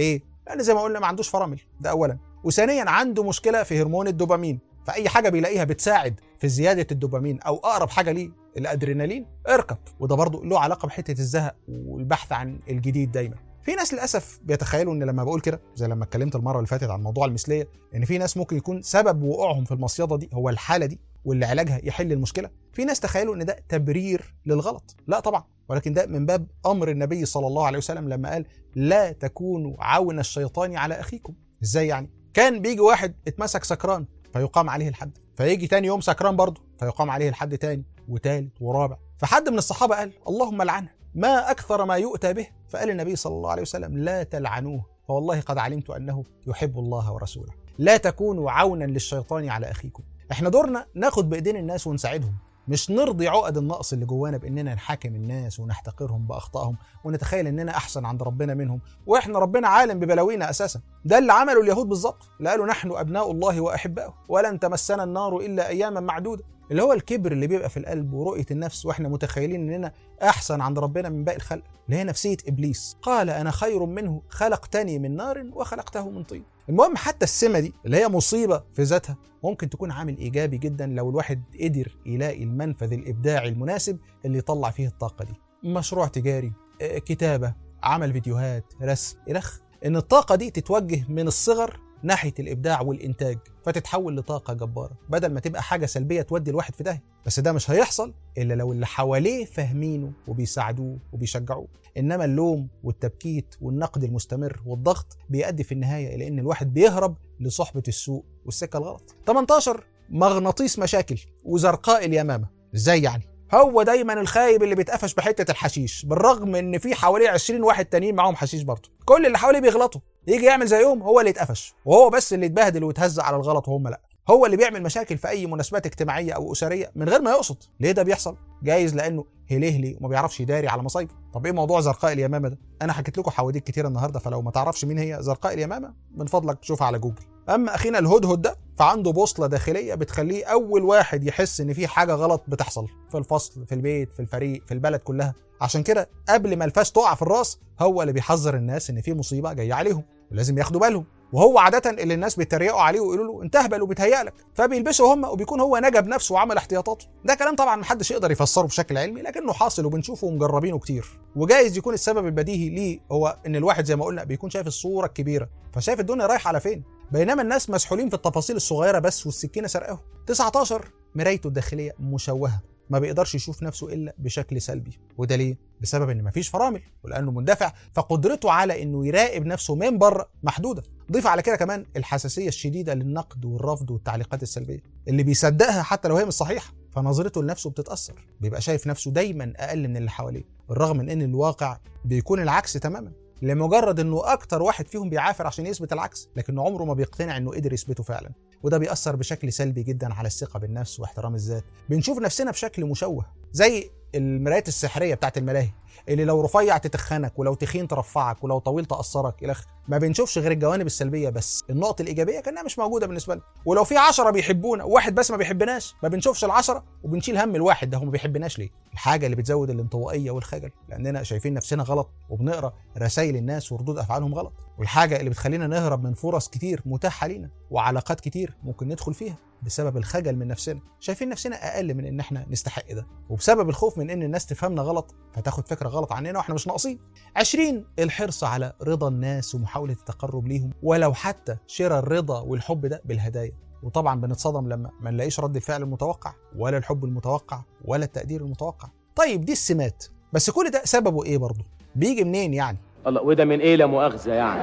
لان زي ما قلنا ما عندوش فرامل ده اولا وثانيا عنده مشكله في هرمون الدوبامين فاي حاجه بيلاقيها بتساعد في زياده الدوبامين او اقرب حاجه ليه الادرينالين اركب وده برضه له علاقه بحته الزهق والبحث عن الجديد دايما في ناس للاسف بيتخيلوا ان لما بقول كده زي لما اتكلمت المره اللي فاتت عن موضوع المثليه ان في ناس ممكن يكون سبب وقوعهم في المصيده دي هو الحاله دي واللي علاجها يحل المشكله في ناس تخيلوا ان ده تبرير للغلط لا طبعا ولكن ده من باب امر النبي صلى الله عليه وسلم لما قال لا تكونوا عون الشيطان على اخيكم ازاي يعني كان بيجي واحد اتمسك سكران فيقام عليه الحد فيجي تاني يوم سكران برضه فيقام عليه الحد تاني وتالت ورابع فحد من الصحابه قال اللهم لعنه ما اكثر ما يؤتى به فقال النبي صلى الله عليه وسلم لا تلعنوه فوالله قد علمت انه يحب الله ورسوله لا تكونوا عونا للشيطان على اخيكم احنا دورنا ناخد بايدين الناس ونساعدهم مش نرضي عقد النقص اللي جوانا باننا نحاكم الناس ونحتقرهم باخطائهم ونتخيل اننا احسن عند ربنا منهم واحنا ربنا عالم ببلاوينا اساسا ده اللي عمله اليهود بالظبط اللي قالوا نحن ابناء الله واحباؤه ولن تمسنا النار الا اياما معدوده اللي هو الكبر اللي بيبقى في القلب ورؤيه النفس واحنا متخيلين اننا احسن عند ربنا من باقي الخلق اللي هي نفسيه ابليس قال انا خير منه خلقتني من نار وخلقته من طين المهم حتى السمه دي اللي هي مصيبه في ذاتها ممكن تكون عامل ايجابي جدا لو الواحد قدر يلاقي المنفذ الابداعي المناسب اللي يطلع فيه الطاقه دي مشروع تجاري آه، كتابه عمل فيديوهات رسم الخ ان الطاقه دي تتوجه من الصغر ناحيه الابداع والانتاج فتتحول لطاقه جباره بدل ما تبقى حاجه سلبيه تودي الواحد في داهيه بس ده مش هيحصل الا لو اللي حواليه فاهمينه وبيساعدوه وبيشجعوه انما اللوم والتبكيت والنقد المستمر والضغط بيؤدي في النهايه الى ان الواحد بيهرب لصحبه السوء والسكه الغلط 18 مغناطيس مشاكل وزرقاء اليمامه ازاي يعني هو دايما الخايب اللي بيتقفش بحته الحشيش بالرغم ان في حواليه 20 واحد تانيين معاهم حشيش برضه كل اللي حواليه بيغلطوا يجي يعمل زيهم هو اللي يتقفش وهو بس اللي يتبهدل ويتهزق على الغلط وهم لا هو اللي بيعمل مشاكل في اي مناسبات اجتماعيه او اسريه من غير ما يقصد ليه ده بيحصل جايز لانه هلهلي وما بيعرفش يداري على مصايبه طب ايه موضوع زرقاء اليمامه ده انا حكيت لكم حواديت كتير النهارده فلو ما تعرفش مين هي زرقاء اليمامه من فضلك شوفها على جوجل اما اخينا الهدهد ده فعنده بوصله داخليه بتخليه اول واحد يحس ان في حاجه غلط بتحصل في الفصل في البيت في الفريق في البلد كلها عشان كده قبل ما الفاس تقع في الراس هو اللي بيحذر الناس ان في مصيبه جايه عليهم ولازم ياخدوا بالهم وهو عادة اللي الناس بيتريقوا عليه ويقولوا له انت اهبل وبيتهيألك فبيلبسوا هم وبيكون هو نجا بنفسه وعمل احتياطاته ده كلام طبعا محدش يقدر يفسره بشكل علمي لكنه حاصل وبنشوفه ومجربينه كتير وجايز يكون السبب البديهي ليه هو ان الواحد زي ما قلنا بيكون شايف الصورة الكبيرة فشايف الدنيا رايحة على فين بينما الناس مسحولين في التفاصيل الصغيرة بس والسكينة سرقاهم 19 مرايته الداخلية مشوهة ما بيقدرش يشوف نفسه الا بشكل سلبي وده ليه بسبب ان مفيش فرامل ولانه مندفع فقدرته على انه يراقب نفسه من بره محدوده ضيف على كده كمان الحساسيه الشديده للنقد والرفض والتعليقات السلبيه اللي بيصدقها حتى لو هي مش صحيحه فنظرته لنفسه بتتاثر بيبقى شايف نفسه دايما اقل من اللي حواليه بالرغم من ان الواقع بيكون العكس تماما لمجرد انه اكتر واحد فيهم بيعافر عشان يثبت العكس لكنه عمره ما بيقتنع انه قدر يثبته فعلا وده بيأثر بشكل سلبي جدا على الثقة بالنفس واحترام الذات بنشوف نفسنا بشكل مشوه زي المرايات السحرية بتاعت الملاهي اللي لو رفيع تتخنك ولو تخين ترفعك ولو طويل تأثرك إلى آخره. ما بنشوفش غير الجوانب السلبية بس النقط الإيجابية كأنها مش موجودة بالنسبة لنا ولو في عشرة بيحبونا وواحد بس ما بيحبناش ما بنشوفش العشرة وبنشيل هم الواحد ده هو ما بيحبناش ليه الحاجة اللي بتزود الانطوائية والخجل لأننا شايفين نفسنا غلط وبنقرأ رسائل الناس وردود أفعالهم غلط والحاجة اللي بتخلينا نهرب من فرص كتير متاحة لينا وعلاقات كتير ممكن ندخل فيها بسبب الخجل من نفسنا شايفين نفسنا اقل من ان احنا نستحق ده وبسبب الخوف من ان الناس تفهمنا غلط فتاخد فكره غلط عننا واحنا مش ناقصين 20 الحرص على رضا الناس ومحاوله التقرب ليهم ولو حتى شراء الرضا والحب ده بالهدايا وطبعا بنتصدم لما ما نلاقيش رد الفعل المتوقع ولا الحب المتوقع ولا التقدير المتوقع طيب دي السمات بس كل ده سببه ايه برضه بيجي منين يعني
الله وده من ايه لا مؤاخذه يعني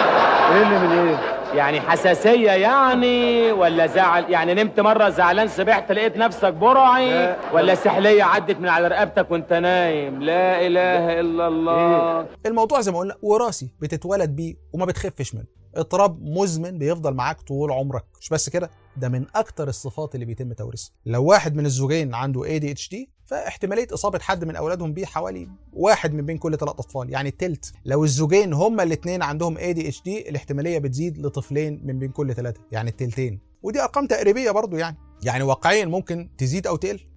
ايه اللي من ايه؟
يعني حساسيه يعني ولا زعل يعني نمت مره زعلان سبحت لقيت نفسك برعي ولا سحليه عدت من على رقبتك وانت نايم لا اله الا الله
الموضوع زي ما قلنا وراثي بتتولد بيه وما بتخفش منه اضطراب مزمن بيفضل معاك طول عمرك مش بس كده ده من اكتر الصفات اللي بيتم توريثها لو واحد من الزوجين عنده ADHD فاحتماليه اصابه حد من اولادهم بيه حوالي واحد من بين كل ثلاث اطفال يعني التلت لو الزوجين هما الاثنين عندهم ADHD الاحتماليه بتزيد لطفلين من بين كل ثلاثه يعني التلتين ودي ارقام تقريبيه برضو يعني يعني واقعيا ممكن تزيد او تقل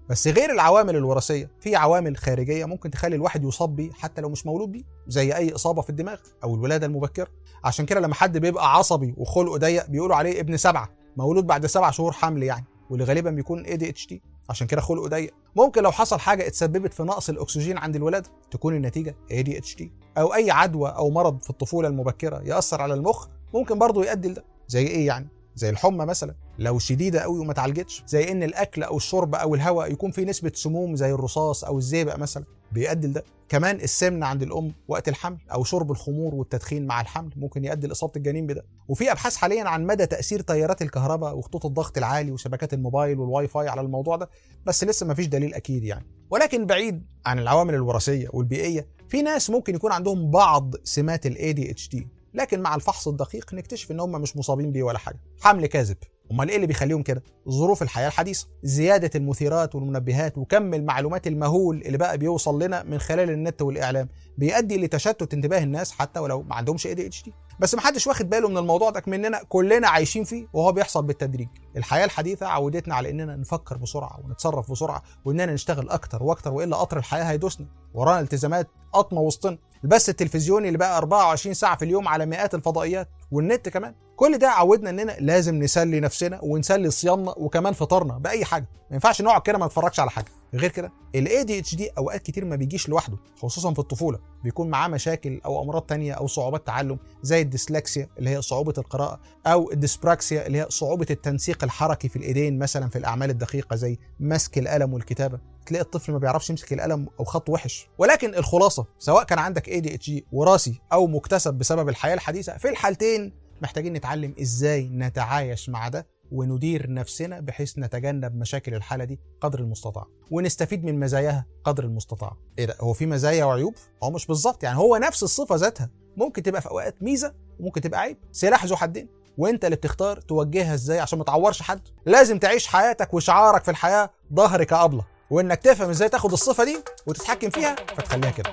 بس غير العوامل الوراثيه في عوامل خارجيه ممكن تخلي الواحد يصاب بيه حتى لو مش مولود بيه زي اي اصابه في الدماغ او الولاده المبكره عشان كده لما حد بيبقى عصبي وخلقه ضيق بيقولوا عليه ابن سبعه مولود بعد سبع شهور حمل يعني واللي غالبا بيكون اي دي اتش دي عشان كده خلقه ضيق ممكن لو حصل حاجه اتسببت في نقص الاكسجين عند الولاده تكون النتيجه اي دي اتش دي او اي عدوى او مرض في الطفوله المبكره ياثر على المخ ممكن برضه يؤدي لده زي ايه يعني زي الحمى مثلا لو شديده قوي وما اتعالجتش زي ان الاكل او الشرب او الهواء يكون فيه نسبه سموم زي الرصاص او الزئبق مثلا بيؤدي لده كمان السمنه عند الام وقت الحمل او شرب الخمور والتدخين مع الحمل ممكن يؤدي لاصابه الجنين بده وفي ابحاث حاليا عن مدى تاثير تيارات الكهرباء وخطوط الضغط العالي وشبكات الموبايل والواي فاي على الموضوع ده بس لسه ما فيش دليل اكيد يعني ولكن بعيد عن العوامل الوراثيه والبيئيه في ناس ممكن يكون عندهم بعض سمات الاي دي اتش دي لكن مع الفحص الدقيق نكتشف ان هم مش مصابين بيه ولا حاجه حمل كاذب امال ايه اللي بيخليهم كده ظروف الحياه الحديثه زياده المثيرات والمنبهات وكم المعلومات المهول اللي بقى بيوصل لنا من خلال النت والاعلام بيؤدي لتشتت انتباه الناس حتى ولو ما عندهمش اي دي اتش دي بس محدش واخد باله من الموضوع ده مننا كلنا عايشين فيه وهو بيحصل بالتدريج الحياه الحديثه عودتنا على اننا نفكر بسرعه ونتصرف بسرعه واننا نشتغل اكتر واكتر والا قطر الحياه هيدوسنا ورانا التزامات قطمه وسطنا البث التلفزيوني اللي بقى 24 ساعه في اليوم على مئات الفضائيات والنت كمان كل ده عودنا اننا لازم نسلي نفسنا ونسلي صيامنا وكمان فطارنا باي حاجه ما ينفعش نقعد كده ما نتفرجش على حاجه غير كده الاي دي اتش دي اوقات كتير ما بيجيش لوحده خصوصا في الطفوله بيكون معاه مشاكل او امراض تانية او صعوبات تعلم زي الديسلكسيا اللي هي صعوبه القراءه او الديسبراكسيا اللي هي صعوبه التنسيق الحركي في الايدين مثلا في الاعمال الدقيقه زي مسك القلم والكتابه تلاقي الطفل ما بيعرفش يمسك القلم او خط وحش ولكن الخلاصه سواء كان عندك اي دي اتش دي وراثي او مكتسب بسبب الحياه الحديثه في الحالتين محتاجين نتعلم ازاي نتعايش مع ده وندير نفسنا بحيث نتجنب مشاكل الحالة دي قدر المستطاع ونستفيد من مزاياها قدر المستطاع ايه ده هو في مزايا وعيوب هو مش بالظبط يعني هو نفس الصفة ذاتها ممكن تبقى في اوقات ميزة وممكن تبقى عيب سلاح ذو حدين وانت اللي بتختار توجهها ازاي عشان ما تعورش حد لازم تعيش حياتك وشعارك في الحياة ظهرك أبلة وانك تفهم ازاي تاخد الصفة دي وتتحكم فيها فتخليها كده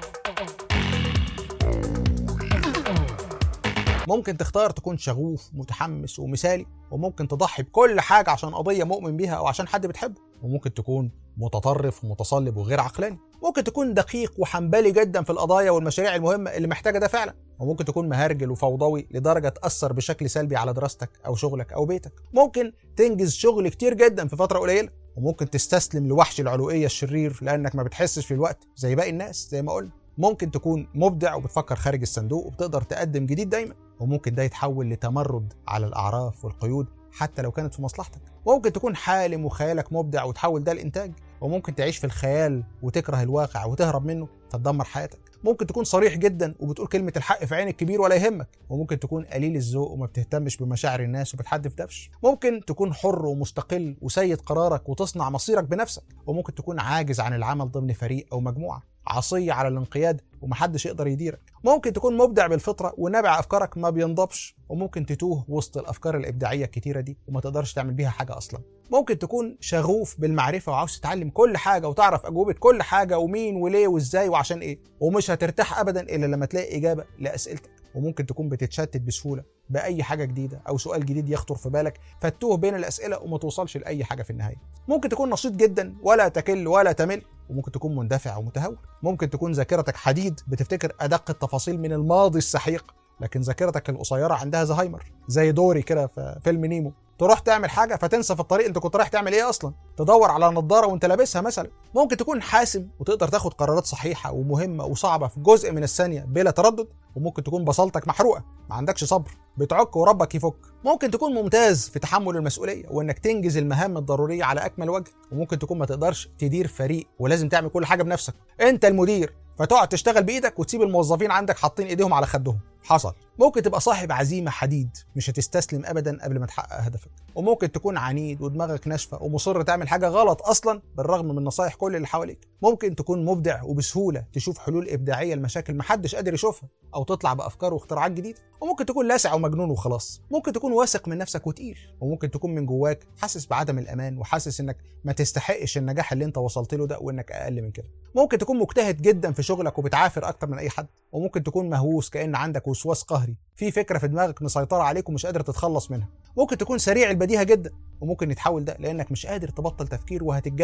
ممكن تختار تكون شغوف متحمس ومثالي وممكن تضحي بكل حاجة عشان قضية مؤمن بيها أو عشان حد بتحبه وممكن تكون متطرف ومتصلب وغير عقلاني ممكن تكون دقيق وحنبلي جدا في القضايا والمشاريع المهمة اللي محتاجة ده فعلا وممكن تكون مهرجل وفوضوي لدرجة تأثر بشكل سلبي على دراستك أو شغلك أو بيتك ممكن تنجز شغل كتير جدا في فترة قليلة وممكن تستسلم لوحش العلوية الشرير لأنك ما بتحسش في الوقت زي باقي الناس زي ما قلنا ممكن تكون مبدع وبتفكر خارج الصندوق وبتقدر تقدم جديد دايما وممكن ده يتحول لتمرد على الأعراف والقيود حتى لو كانت في مصلحتك ممكن تكون حالم وخيالك مبدع وتحول ده لإنتاج وممكن تعيش في الخيال وتكره الواقع وتهرب منه فتدمر حياتك ممكن تكون صريح جدا وبتقول كلمة الحق في عين الكبير ولا يهمك وممكن تكون قليل الذوق وما بتهتمش بمشاعر الناس وبتحدف دفش ممكن تكون حر ومستقل وسيد قرارك وتصنع مصيرك بنفسك وممكن تكون عاجز عن العمل ضمن فريق أو مجموعة عصية على الانقياد ومحدش يقدر يديرك ممكن تكون مبدع بالفطرة ونابع أفكارك ما بينضبش وممكن تتوه وسط الأفكار الإبداعية الكتيرة دي وما تقدرش تعمل بيها حاجة أصلا ممكن تكون شغوف بالمعرفة وعاوز تتعلم كل حاجة وتعرف أجوبة كل حاجة ومين وليه وإزاي وعشان إيه ومش هترتاح أبدا إلا لما تلاقي إجابة لأسئلتك وممكن تكون بتتشتت بسهولة بأي حاجة جديدة أو سؤال جديد يخطر في بالك فتوه بين الأسئلة وما توصلش لأي حاجة في النهاية ممكن تكون نشيط جدا ولا تكل ولا تمل وممكن تكون مندفع ومتهور ممكن تكون ذاكرتك حديد بتفتكر أدق التفاصيل من الماضي السحيق لكن ذاكرتك القصيرة عندها زهايمر زي دوري كده في فيلم نيمو تروح تعمل حاجة فتنسى في الطريق انت كنت رايح تعمل ايه اصلا تدور على نظارة وانت لابسها مثلا ممكن تكون حاسم وتقدر تاخد قرارات صحيحة ومهمة وصعبة في جزء من الثانية بلا تردد وممكن تكون بصلتك محروقة ما عندكش صبر بتعك وربك يفك ممكن تكون ممتاز في تحمل المسؤولية وانك تنجز المهام الضرورية على اكمل وجه وممكن تكون ما تقدرش تدير فريق ولازم تعمل كل حاجة بنفسك انت المدير فتقعد تشتغل بايدك وتسيب الموظفين عندك حاطين ايديهم على خدهم حصل ممكن تبقى صاحب عزيمة حديد مش هتستسلم أبدا قبل ما تحقق هدفك وممكن تكون عنيد ودماغك ناشفة ومصر تعمل حاجة غلط أصلا بالرغم من نصايح كل اللي حواليك ممكن تكون مبدع وبسهولة تشوف حلول إبداعية لمشاكل محدش قادر يشوفها أو تطلع بأفكار واختراعات جديدة وممكن تكون لاسع ومجنون وخلاص ممكن تكون واثق من نفسك وتقيل وممكن تكون من جواك حاسس بعدم الأمان وحاسس إنك ما تستحقش النجاح اللي أنت وصلت له ده وإنك أقل من كده ممكن تكون مجتهد جدا في شغلك وبتعافر أكتر من أي حد وممكن تكون مهووس كأن عندك وسواس قهري في فكره في دماغك مسيطره عليك ومش قادر تتخلص منها ممكن تكون سريع البديهه جدا وممكن يتحول ده لانك مش قادر تبطل تفكير وهتتجنن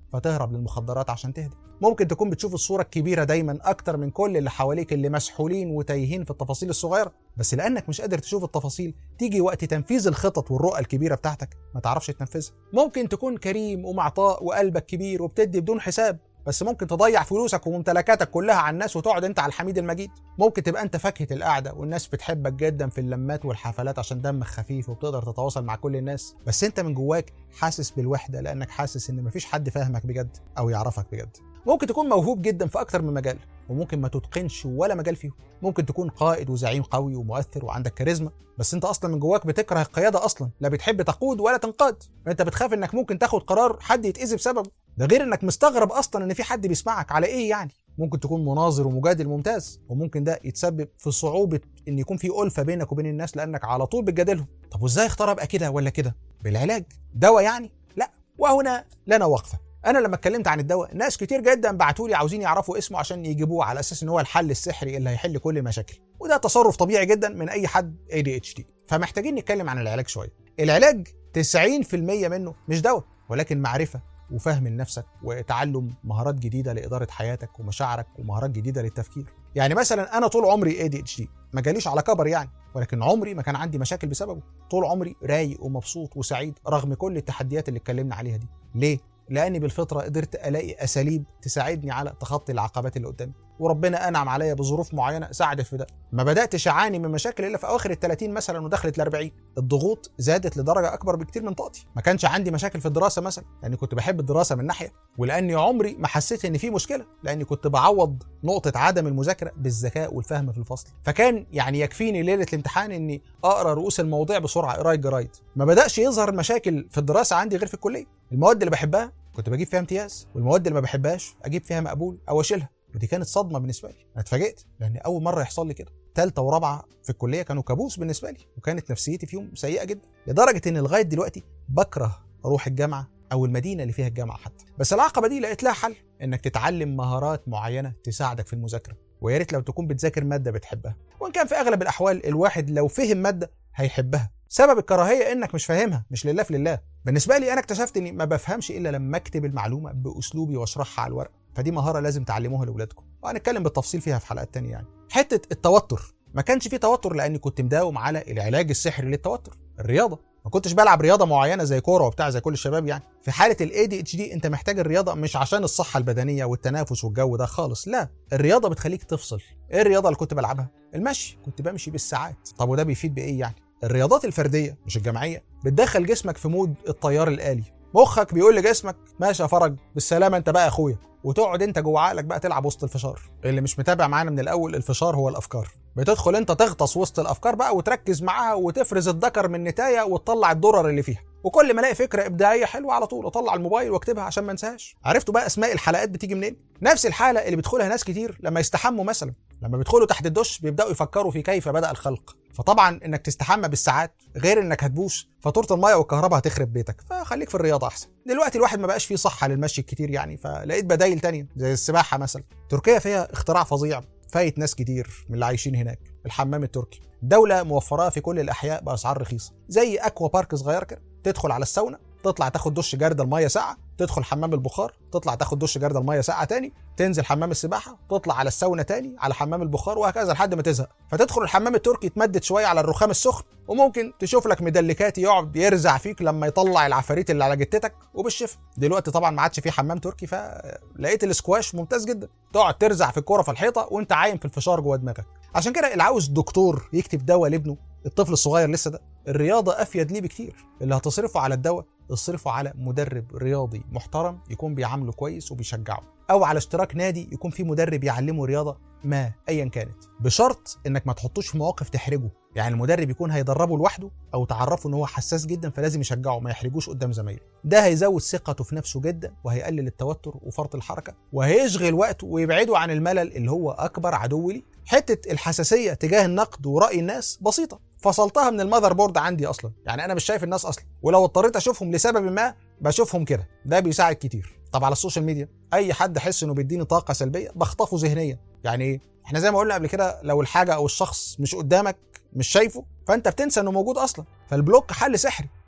فتهرب للمخدرات عشان تهدى ممكن تكون بتشوف الصورة الكبيرة دايما أكتر من كل اللي حواليك اللي مسحولين وتايهين في التفاصيل الصغيرة بس لأنك مش قادر تشوف التفاصيل تيجي وقت تنفيذ الخطط والرؤى الكبيرة بتاعتك ما تعرفش تنفذها ممكن تكون كريم ومعطاء وقلبك كبير وبتدي بدون حساب بس ممكن تضيع فلوسك وممتلكاتك كلها على الناس وتقعد انت على الحميد المجيد ممكن تبقى انت فاكهه القعده والناس بتحبك جدا في اللمات والحفلات عشان دمك خفيف وبتقدر تتواصل مع كل الناس بس انت من جواك حاسس بالوحده لانك حاسس ان مفيش حد فاهمك بجد او يعرفك بجد ممكن تكون موهوب جدا في اكتر من مجال وممكن ما تتقنش ولا مجال فيهم ممكن تكون قائد وزعيم قوي ومؤثر وعندك كاريزما بس انت اصلا من جواك بتكره القياده اصلا لا بتحب تقود ولا تنقاد انت بتخاف انك ممكن تاخد قرار حد يتاذي بسببه ده غير انك مستغرب اصلا ان في حد بيسمعك على ايه يعني ممكن تكون مناظر ومجادل ممتاز وممكن ده يتسبب في صعوبه ان يكون في الفه بينك وبين الناس لانك على طول بتجادلهم طب وازاي اختار ابقى كده ولا كده بالعلاج دواء يعني لا وهنا لنا وقفه انا لما اتكلمت عن الدواء ناس كتير جدا بعتوا لي عاوزين يعرفوا اسمه عشان يجيبوه على اساس ان هو الحل السحري اللي هيحل كل المشاكل وده تصرف طبيعي جدا من اي حد ADHD فمحتاجين نتكلم عن العلاج شويه العلاج 90% منه مش دواء ولكن معرفه وفهم لنفسك وتعلم مهارات جديده لاداره حياتك ومشاعرك ومهارات جديده للتفكير يعني مثلا انا طول عمري ADHD ما جاليش على كبر يعني ولكن عمري ما كان عندي مشاكل بسببه طول عمري رايق ومبسوط وسعيد رغم كل التحديات اللي اتكلمنا عليها دي ليه لاني بالفطره قدرت الاقي اساليب تساعدني على تخطي العقبات اللي قدامي وربنا انعم عليا بظروف معينه ساعدت في ده ما بداتش اعاني من مشاكل الا في اواخر ال 30 مثلا ودخلت ال 40 الضغوط زادت لدرجه اكبر بكتير من طاقتي ما كانش عندي مشاكل في الدراسه مثلا لاني كنت بحب الدراسه من ناحيه ولاني عمري ما حسيت ان في مشكله لاني كنت بعوض نقطه عدم المذاكره بالذكاء والفهم في الفصل فكان يعني يكفيني ليله الامتحان اني اقرا رؤوس المواضيع بسرعه قرايه جرايد ما بداش يظهر مشاكل في الدراسه عندي غير في الكليه المواد اللي بحبها كنت بجيب فيها امتياز والمواد اللي ما بحبهاش اجيب فيها مقبول او اشيلها ودي كانت صدمه بالنسبه لي انا اتفاجئت لان اول مره يحصل لي كده ثالثه ورابعه في الكليه كانوا كابوس بالنسبه لي وكانت نفسيتي فيهم سيئه جدا لدرجه ان لغايه دلوقتي بكره اروح الجامعه او المدينه اللي فيها الجامعه حتى بس العقبه دي لقيت لها حل انك تتعلم مهارات معينه تساعدك في المذاكره ويا ريت لو تكون بتذاكر ماده بتحبها وان كان في اغلب الاحوال الواحد لو فهم ماده هيحبها سبب الكراهيه انك مش فاهمها مش لله في لله بالنسبه لي انا اكتشفت اني ما بفهمش الا لما اكتب المعلومه باسلوبي واشرحها على الورق فدي مهاره لازم تعلموها لاولادكم وهنتكلم بالتفصيل فيها في حلقات تانية يعني حته التوتر ما كانش فيه توتر لاني كنت مداوم على العلاج السحري للتوتر الرياضه ما كنتش بلعب رياضه معينه زي كوره وبتاع زي كل الشباب يعني في حاله الاي دي اتش دي انت محتاج الرياضه مش عشان الصحه البدنيه والتنافس والجو ده خالص لا الرياضه بتخليك تفصل ايه الرياضه اللي كنت بلعبها المشي كنت بمشي بالساعات طب وده بيفيد بايه يعني الرياضات الفرديه مش الجماعيه بتدخل جسمك في مود الطيار الالي مخك بيقول لجسمك ماشي يا فرج بالسلامه انت بقى اخويا وتقعد انت جوه عقلك بقى تلعب وسط الفشار اللي مش متابع معانا من الاول الفشار هو الافكار بتدخل انت تغطس وسط الافكار بقى وتركز معاها وتفرز الذكر من النتايه وتطلع الدرر اللي فيها وكل ما الاقي فكره ابداعيه حلوه على طول اطلع الموبايل واكتبها عشان ما انساهاش عرفتوا بقى اسماء الحلقات بتيجي منين نفس الحاله اللي بيدخلها ناس كتير لما يستحموا مثلا لما بيدخلوا تحت الدش بيبداوا يفكروا في كيف بدا الخلق فطبعا انك تستحمى بالساعات غير انك هتبوس فاتوره الميه والكهرباء هتخرب بيتك فخليك في الرياضه احسن دلوقتي الواحد ما بقاش فيه صحه للمشي كتير يعني فلقيت بدايل تانية زي السباحه مثلا تركيا فيها اختراع فظيع فايت ناس كتير من اللي عايشين هناك الحمام التركي دولة موفراه في كل الأحياء بأسعار رخيصة زي أكوا بارك صغير كده تدخل على الساونا تطلع تاخد دش جردل الميه ساعه تدخل حمام البخار تطلع تاخد دش جردل الميه ساعه تاني تنزل حمام السباحه تطلع على الساونا تاني على حمام البخار وهكذا لحد ما تزهق فتدخل الحمام التركي تمدد شويه على الرخام السخن وممكن تشوف لك مدلكات يقعد يرزع فيك لما يطلع العفاريت اللي على جتتك وبالشفا دلوقتي طبعا ما عادش في حمام تركي فلقيت الاسكواش ممتاز جدا تقعد ترزع في الكوره في الحيطه وانت عايم في الفشار جوه دماغك عشان كده اللي عاوز دكتور يكتب دواء لابنه الطفل الصغير لسه ده الرياضه افيد ليه بكتير اللي هتصرفه على الدواء اصرفه على مدرب رياضي محترم يكون بيعامله كويس وبيشجعه او على اشتراك نادي يكون فيه مدرب يعلمه رياضه ما ايا كانت بشرط انك ما تحطوش في مواقف تحرجه يعني المدرب يكون هيدربه لوحده او تعرفه ان هو حساس جدا فلازم يشجعه ما يحرجوش قدام زمايله ده هيزود ثقته في نفسه جدا وهيقلل التوتر وفرط الحركه وهيشغل وقته ويبعده عن الملل اللي هو اكبر عدو لي حته الحساسيه تجاه النقد وراي الناس بسيطه فصلتها من المذر بورد عندي اصلا يعني انا مش شايف الناس اصلا ولو اضطريت اشوفهم لسبب ما بشوفهم كده ده بيساعد كتير طب على السوشيال ميديا اي حد احس انه بيديني طاقه سلبيه بخطفه ذهنيا يعني ايه احنا زي ما قلنا قبل كده لو الحاجه او الشخص مش قدامك مش شايفه فانت بتنسى انه موجود اصلا فالبلوك حل سحري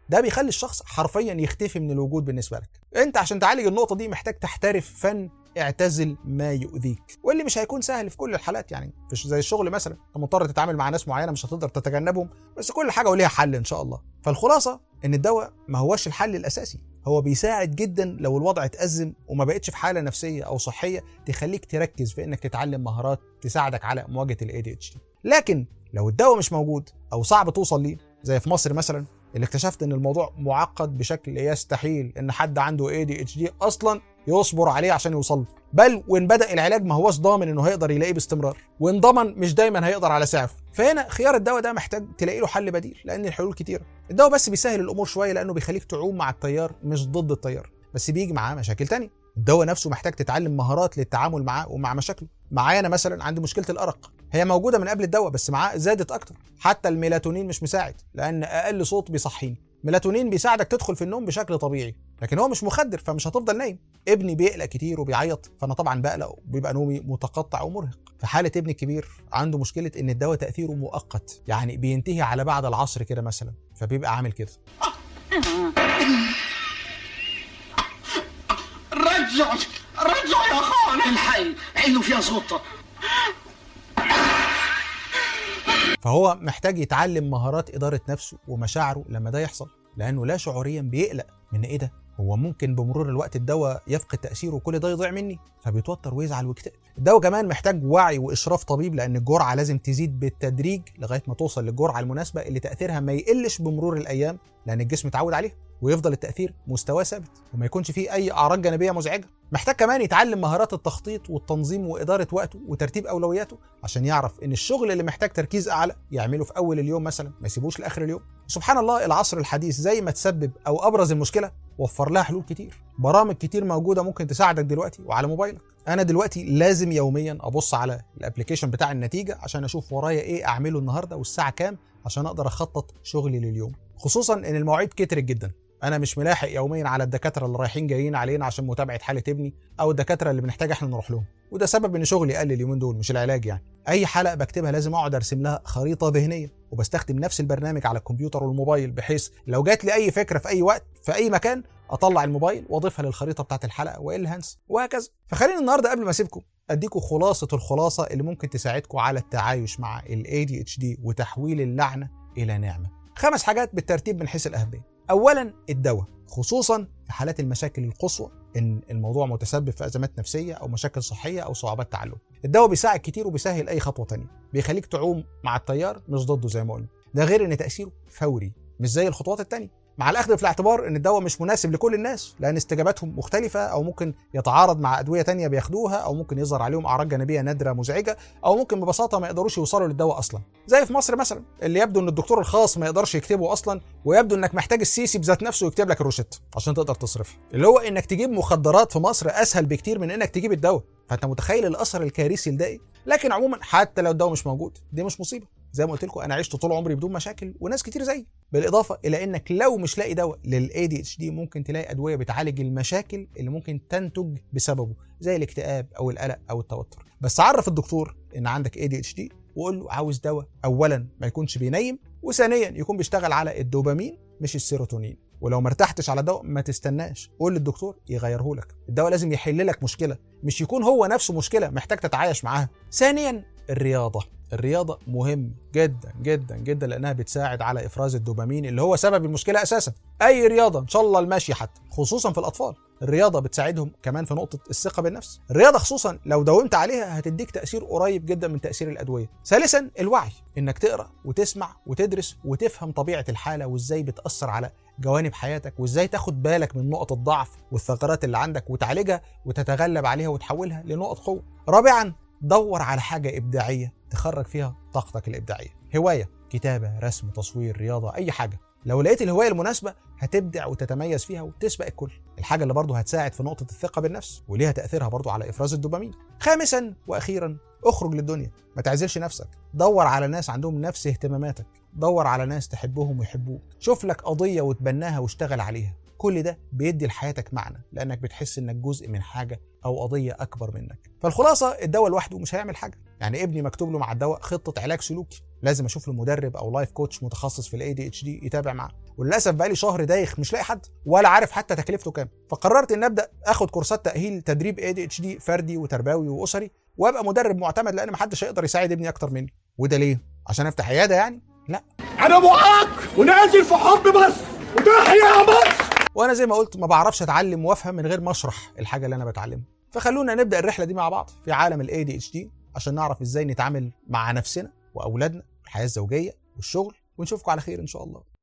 ده بيخلي الشخص حرفيا يختفي من الوجود بالنسبه لك انت عشان تعالج النقطه دي محتاج تحترف فن اعتزل ما يؤذيك واللي مش هيكون سهل في كل الحالات يعني مش زي الشغل مثلا انت مضطر تتعامل مع ناس معينه مش هتقدر تتجنبهم بس كل حاجه وليها حل ان شاء الله فالخلاصه ان الدواء ما هوش الحل الاساسي هو بيساعد جدا لو الوضع اتأزم وما بقتش في حاله نفسيه او صحيه تخليك تركز في انك تتعلم مهارات تساعدك على مواجهه الاي دي اتش دي لكن لو الدواء مش موجود او صعب توصل ليه زي في مصر مثلا اللي اكتشفت ان الموضوع معقد بشكل يستحيل ان حد عنده اي دي اتش دي اصلا يصبر عليه عشان يوصل له بل وان بدا العلاج ما هوش ضامن انه هيقدر يلاقيه باستمرار وان ضمن مش دايما هيقدر على سعره فهنا خيار الدواء ده محتاج تلاقي له حل بديل لان الحلول كتيره الدواء بس بيسهل الامور شويه لانه بيخليك تعوم مع التيار مش ضد التيار بس بيجي معاه مشاكل تانية الدواء نفسه محتاج تتعلم مهارات للتعامل معاه ومع مشاكله معايا انا مثلا عندي مشكله الارق هي موجوده من قبل الدواء بس معاه زادت اكتر حتى الميلاتونين مش مساعد لان اقل صوت بيصحيني ميلاتونين بيساعدك تدخل في النوم بشكل طبيعي لكن هو مش مخدر فمش هتفضل نايم ابني بيقلق كتير وبيعيط فانا طبعا بقلق وبيبقى نومي متقطع ومرهق في حاله ابني الكبير عنده مشكله ان الدواء تاثيره مؤقت يعني بينتهي على بعد العصر كده مثلا فبيبقى عامل كده
رجع رجع يا خان الحي عينه فيها صوته
فهو محتاج يتعلم مهارات إدارة نفسه ومشاعره لما ده يحصل لأنه لا شعوريا بيقلق من إيه ده هو ممكن بمرور الوقت الدواء يفقد تأثيره وكل ده يضيع مني فبيتوتر ويزعل ويكتئب الدواء كمان محتاج وعي وإشراف طبيب لأن الجرعة لازم تزيد بالتدريج لغاية ما توصل للجرعة المناسبة اللي تأثيرها ما يقلش بمرور الأيام لأن الجسم اتعود عليها ويفضل التأثير مستواه ثابت وما يكونش فيه أي أعراض جانبية مزعجة محتاج كمان يتعلم مهارات التخطيط والتنظيم وإدارة وقته وترتيب أولوياته عشان يعرف إن الشغل اللي محتاج تركيز أعلى يعمله في أول اليوم مثلا ما يسيبوش لآخر اليوم سبحان الله العصر الحديث زي ما تسبب أو أبرز المشكلة وفر لها حلول كتير برامج كتير موجودة ممكن تساعدك دلوقتي وعلى موبايلك أنا دلوقتي لازم يوميا أبص على الابلكيشن بتاع النتيجة عشان أشوف ورايا إيه أعمله النهاردة والساعة كام عشان أقدر أخطط شغلي لليوم خصوصا إن المواعيد كترت جدا انا مش ملاحق يوميا على الدكاتره اللي رايحين جايين علينا عشان متابعه حاله ابني او الدكاتره اللي بنحتاج احنا نروح لهم وده سبب ان شغلي قل اليومين دول مش العلاج يعني اي حلقه بكتبها لازم اقعد ارسم لها خريطه ذهنيه وبستخدم نفس البرنامج على الكمبيوتر والموبايل بحيث لو جات لي اي فكره في اي وقت في اي مكان اطلع الموبايل واضيفها للخريطه بتاعت الحلقه والا هنسى وهكذا فخلينا النهارده قبل ما اسيبكم اديكم خلاصه الخلاصه اللي ممكن تساعدكم على التعايش مع الاي دي اتش دي وتحويل اللعنه الى نعمه خمس حاجات بالترتيب من حيث الاهميه اولا الدواء خصوصا في حالات المشاكل القصوى ان الموضوع متسبب في ازمات نفسيه او مشاكل صحيه او صعوبات تعلم الدواء بيساعد كتير وبيسهل اي خطوه تانية بيخليك تعوم مع التيار مش ضده زي ما قلنا ده غير ان تاثيره فوري مش زي الخطوات التانية مع الاخذ في الاعتبار ان الدواء مش مناسب لكل الناس لان استجاباتهم مختلفه او ممكن يتعارض مع ادويه تانية بياخدوها او ممكن يظهر عليهم اعراض جانبيه نادره مزعجه او ممكن ببساطه ما يقدروش يوصلوا للدواء اصلا زي في مصر مثلا اللي يبدو ان الدكتور الخاص ما يقدرش يكتبه اصلا ويبدو انك محتاج السيسي بذات نفسه يكتب لك الروشته عشان تقدر تصرفها اللي هو انك تجيب مخدرات في مصر اسهل بكتير من انك تجيب الدواء فانت متخيل الاثر الكارثي لده ايه لكن عموما حتى لو الدواء مش موجود دي مش مصيبه زي ما قلت لكم انا عشت طول عمري بدون مشاكل وناس كتير زيي بالاضافه الى انك لو مش لاقي دواء للاي دي اتش دي ممكن تلاقي ادويه بتعالج المشاكل اللي ممكن تنتج بسببه زي الاكتئاب او القلق او التوتر بس عرف الدكتور ان عندك اي دي اتش دي وقول له عاوز دواء اولا ما يكونش بينيم وثانيا يكون بيشتغل على الدوبامين مش السيروتونين ولو ما ارتحتش على الدواء ما تستناش قول للدكتور يغيره لك الدواء لازم يحل لك مشكله مش يكون هو نفسه مشكله محتاج تتعايش معاها ثانيا الرياضه الرياضه مهم جدا جدا جدا لانها بتساعد على افراز الدوبامين اللي هو سبب المشكله اساسا اي رياضه ان شاء الله المشي حتى خصوصا في الاطفال الرياضه بتساعدهم كمان في نقطه الثقه بالنفس الرياضه خصوصا لو داومت عليها هتديك تاثير قريب جدا من تاثير الادويه ثالثا الوعي انك تقرا وتسمع وتدرس وتفهم طبيعه الحاله وازاي بتاثر على جوانب حياتك وازاي تاخد بالك من نقط الضعف والثغرات اللي عندك وتعالجها وتتغلب عليها وتحولها لنقط قوه رابعا دور على حاجه ابداعيه تخرج فيها طاقتك الابداعيه هوايه كتابه رسم تصوير رياضه اي حاجه لو لقيت الهوايه المناسبه هتبدع وتتميز فيها وتسبق الكل الحاجه اللي برضه هتساعد في نقطه الثقه بالنفس وليها تاثيرها برضه على افراز الدوبامين خامسا واخيرا اخرج للدنيا ما تعزلش نفسك دور على ناس عندهم نفس اهتماماتك دور على ناس تحبهم ويحبوك شوف لك قضيه وتبناها واشتغل عليها كل ده بيدي لحياتك معنى لانك بتحس انك جزء من حاجه او قضيه اكبر منك فالخلاصه الدواء لوحده مش هيعمل حاجه يعني ابني مكتوب له مع الدواء خطه علاج سلوكي لازم اشوف له مدرب او لايف كوتش متخصص في الاي دي اتش دي يتابع معاه وللاسف بقالي شهر دايخ مش لاقي حد ولا عارف حتى تكلفته كام فقررت ان ابدا اخد كورسات تاهيل تدريب اي دي اتش دي فردي وتربوي واسري وابقى مدرب معتمد لان محدش هيقدر يساعد ابني اكتر مني وده ليه عشان افتح عياده يعني لا
انا معاك ونازل في حب مصر وتحيا يا مصر
وانا زي ما قلت ما بعرفش اتعلم وافهم من غير ما اشرح الحاجه اللي انا بتعلمها فخلونا نبدا الرحله دي مع بعض في عالم الاي دي اتش دي عشان نعرف ازاي نتعامل مع نفسنا واولادنا والحياه الزوجيه والشغل ونشوفكم على خير ان شاء الله